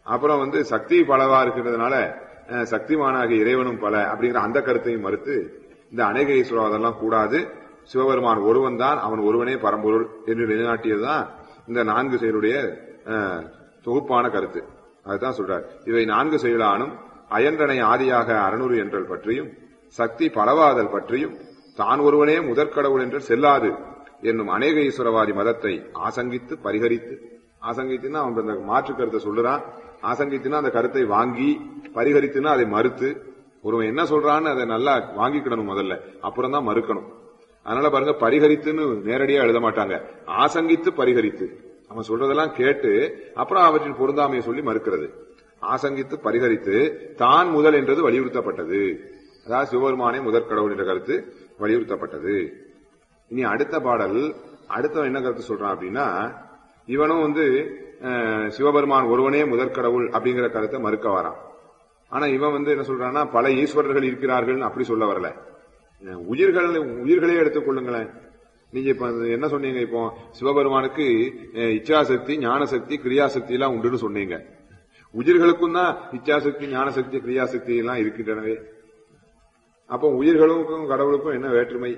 அப்புறம் வந்து சக்தி பலவா இருக்கிறதுனால அஹ், சக்திமானாகிய இறைவனும் பல அப்படிங்கிற அந்த கருத்தையும் மறுத்து இந்த அநேக ஈஸ்வரவாதெல்லாம் கூடாது சிவபெருமான் ஒருவன் தான் அவன் ஒருவனே பரம்பொருள் என்று நிலைநாட்டியதுதான் இந்த நான்கு செயலுடைய அஹ், தொகுப்பான கருத்து அதுதான் சொல்றார் இவை நான்கு செயலானும் அயன்றனை ஆதியாக அறநூறு என்றல் பற்றியும் சக்தி பலவாதல் பற்றியும் தான் ஒருவனே முதற்கடவுள் என்று செல்லாது என்னும் அநேக ஈஸ்வரவாதி மதத்தை ஆசங்கித்து பரிகரித்து ஆசங்கித்துன்னா அவன் அந்த மாற்று கருத்தை சொல்லுறான் ஆசங்கித்துனா அந்த கருத்தை வாங்கி பரிகரித்துனா அதை மறுத்து ஒருவன் என்ன சொல்றான்னு அதை நல்லா வாங்கிக்கிடணும் முதல்ல அப்புறம் தான் மறுக்கணும் அதனால பாருங்க பரிகரித்துன்னு நேரடியா எழுத மாட்டாங்க ஆசங்கித்து பரிகரித்து அவன் சொல்றதெல்லாம் கேட்டு அப்புறம் அவற்றின் பொருந்தாமையை சொல்லி மறுக்கிறது ஆசங்கித்து பரிகரித்து தான் முதல் என்றது வலியுறுத்தப்பட்டது அதாவது சிவபெருமானே முதற் கடவுள் என்ற கருத்து வலியுறுத்தப்பட்டது இனி அடுத்த பாடல் அடுத்தவன் என்ன கருத்து சொல்றான் அப்படின்னா இவனும் வந்து அஹ், சிவபெருமான் ஒருவனே முதற் கடவுள் அப்படிங்கிற கருத்தை மறுக்க வரான் ஆனா இவன் வந்து என்ன சொல்றான்னா பல ஈஸ்வரர்கள் இருக்கிறார்கள் அப்படி சொல்ல வரல அஹ், உயிர்கள் உயிர்களே எடுத்துக்கொள்ளுங்களேன் நீங்க இப்ப அது என்ன சொன்னீங்க இப்போ சிவபெருமானுக்கு அஹ், இச்சாசக்தி ஞானசக்தி கிரியாசக்தி எல்லாம் உண்டுன்னு சொன்னீங்க உயிர்களுக்கும் தான் இச்சாசக்தி ஞானசக்தி கிரியாசக்தி எல்லாம் இருக்கின்றனவே அப்போ உயிர்களுக்கும் கடவுளுக்கும் என்ன வேற்றுமை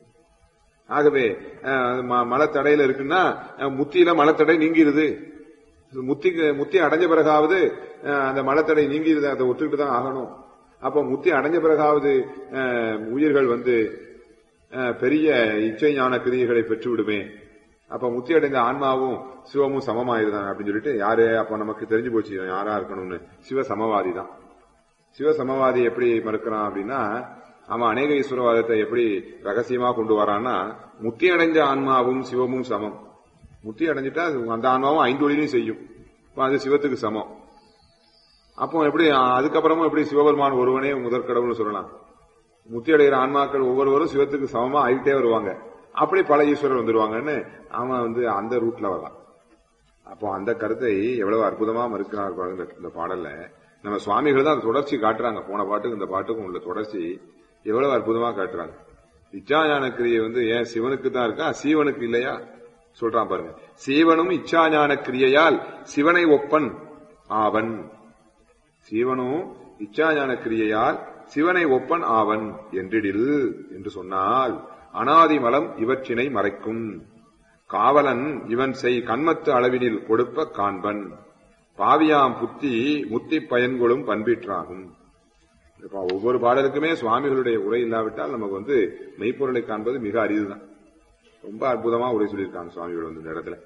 ஆகவே அஹ், ம- மலத்தடையில இருக்குன்னா அஹ், முத்தியில மலத்தடை நீங்கிருது முத்தி முத்தி அடைஞ்ச பிறகாவது அஹ், அந்த மலத்தடை நீங்கிருது அதை ஒத்துக்கிட்டு தான் ஆகணும் அப்போ முத்தி அடைஞ்ச பிறகாவது அஹ், உயிர்கள் வந்து அஹ், பெரிய இச்சை ஞான கிரியைகளை பெற்று விடுமே அப்ப முத்தி அடைந்த ஆன்மாவும் சிவமும் சமமாயிருதான் அப்படின்னு சொல்லிட்டு யாரு அப்ப நமக்கு தெரிஞ்சு போச்சு இவன் யாரா இருக்கணும்னு சிவ சமவாதி தான் சிவ சமவாதி எப்படி மறுக்கிறான் அப்படின்னா அவன் அநேக ஈஸ்வரவாதத்தை எப்படி ரகசியமா கொண்டு வரான்னா முத்தி அடைஞ்ச ஆன்மாவும் சிவமும் சமம் முத்தி அடைஞ்சிட்டா அது அந்த ஆன்மாவும் ஐந்தொழிலையும் செய்யும் அப்ப அது சிவத்துக்கு சமம் அப்போ எப்படி அதுக்கப்புறமும் எப்படி சிவபெருமான் ஒருவனே முதற் கடவுள்னு சொல்லலாம் முத்தி அடைகிற ஆன்மாக்கள் ஒவ்வொருவரும் சிவத்துக்கு சமமா ஆகிட்டே வருவாங்க அப்படி பல ஈஸ்வரர் வந்துருவாங்கன்னு அவன் வந்து அந்த ரூட்ல வரலாம் அப்போ அந்த கருத்தை எவ்வளவு அற்புதமா மறுக்கிறார் பாருங்க இந்த பாடல்ல நம்ம சுவாமிகள் தான் அந்த தொடர்ச்சி காட்டுறாங்க போன பாட்டுக்கு இந்த பாட்டுக்கும் உள்ள தொடர்ச்சி எவ்வளவு அற்புதமா காட்டுறாங்க இச்சாஞான கிரியை வந்து ஏன் சிவனுக்கு தான் இருக்கா சீவனுக்கு இல்லையா சொல்றான் பாருங்க சீவனும் இச்சாஞான கிரியையால் சிவனை ஒப்பன் ஆவன் சீவனும் இச்சாஞான கிரியையால் சிவனை ஒப்பன் ஆவன் என்றிடில் என்று சொன்னால் அனாதி மலம் இவற்றினை மறைக்கும் காவலன் இவன் செய் கண்மத்து அளவினில் கொடுப்ப காண்பன் பாவியாம் புத்தி முத்தி பயன்கொளும் பண்பீற்றாகும் இப்ப ஒவ்வொரு பாடலுக்குமே சுவாமிகளுடைய உரை இல்லாவிட்டால் நமக்கு வந்து மெய்ப்பொருளை காண்பது மிக அரிதுதான் ரொம்ப அற்புதமா உரை சொல்லியிருக்காங்க சுவாமிகள் வந்து இந்த இடத்துல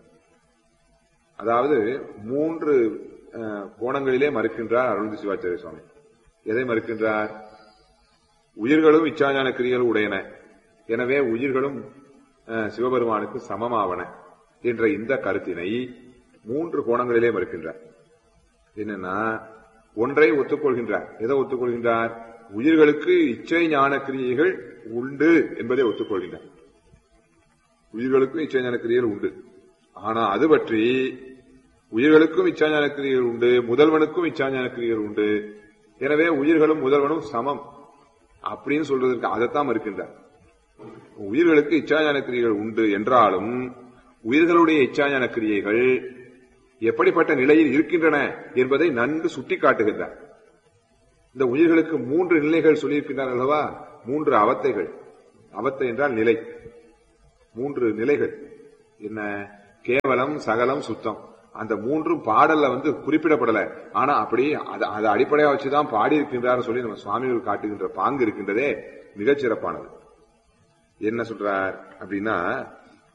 அதாவது மூன்று அஹ், கோணங்களிலே மறுக்கின்றார் அருள்ந்தி சிவாச்சாரிய சுவாமி எதை மறுக்கின்றார் உயிர்களும் இச்சாஞான கிரியைகள் உடையன எனவே உயிர்களும் அஹ், சிவபெருமானுக்கு சமமாவன என்ற இந்த கருத்தினை மூன்று கோணங்களிலே மறுக்கின்றார் என்னன்னா ஒன்றை ஒத்துக்கொள்கின்றார் எதை ஒத்துக்கொள்கின்றார் உயிர்களுக்கு இச்சை ஞான கிரியைகள் உண்டு என்பதை ஒத்துக்கொள்கின்றார் உயிர்களுக்கும் இச்சை ஞான கிரியைகள் உண்டு ஆனா அது பற்றி உயிர்களுக்கும் இச்சாஞான கிரியைகள் உண்டு முதல்வனுக்கும் இச்சாஞான கிரியைகள் உண்டு எனவே உயிர்களும் முதல்வனும் சமம் அப்படின்னு சொல்றதற்கு அதைத்தான் மறுக்கின்றார் உயிர்களுக்கு இச்சாஞான கிரியைகள் உண்டு என்றாலும் உயிர்களுடைய இச்சாஞான கிரியைகள் எப்படிப்பட்ட நிலையில் இருக்கின்றன என்பதை நன்கு சுட்டிக்காட்டுகின்றார் இந்த உயிர்களுக்கு மூன்று நிலைகள் சொல்லியிருக்கின்றார் அல்லவா மூன்று அவத்தைகள் அவத்தை என்றால் நிலை மூன்று நிலைகள் என்ன கேவலம் சகலம் சுத்தம் அந்த மூன்றும் பாடல்ல வந்து குறிப்பிடப்படல ஆனா அப்படி அதை அதை அடிப்படையா வச்சுதான் பாடி இருக்கின்றார் சொல்லி நம்ம சுவாமிகள் காட்டுகின்ற பாங்கு இருக்கின்றதே மிகச் சிறப்பானது என்ன சொல்றார் அப்படின்னா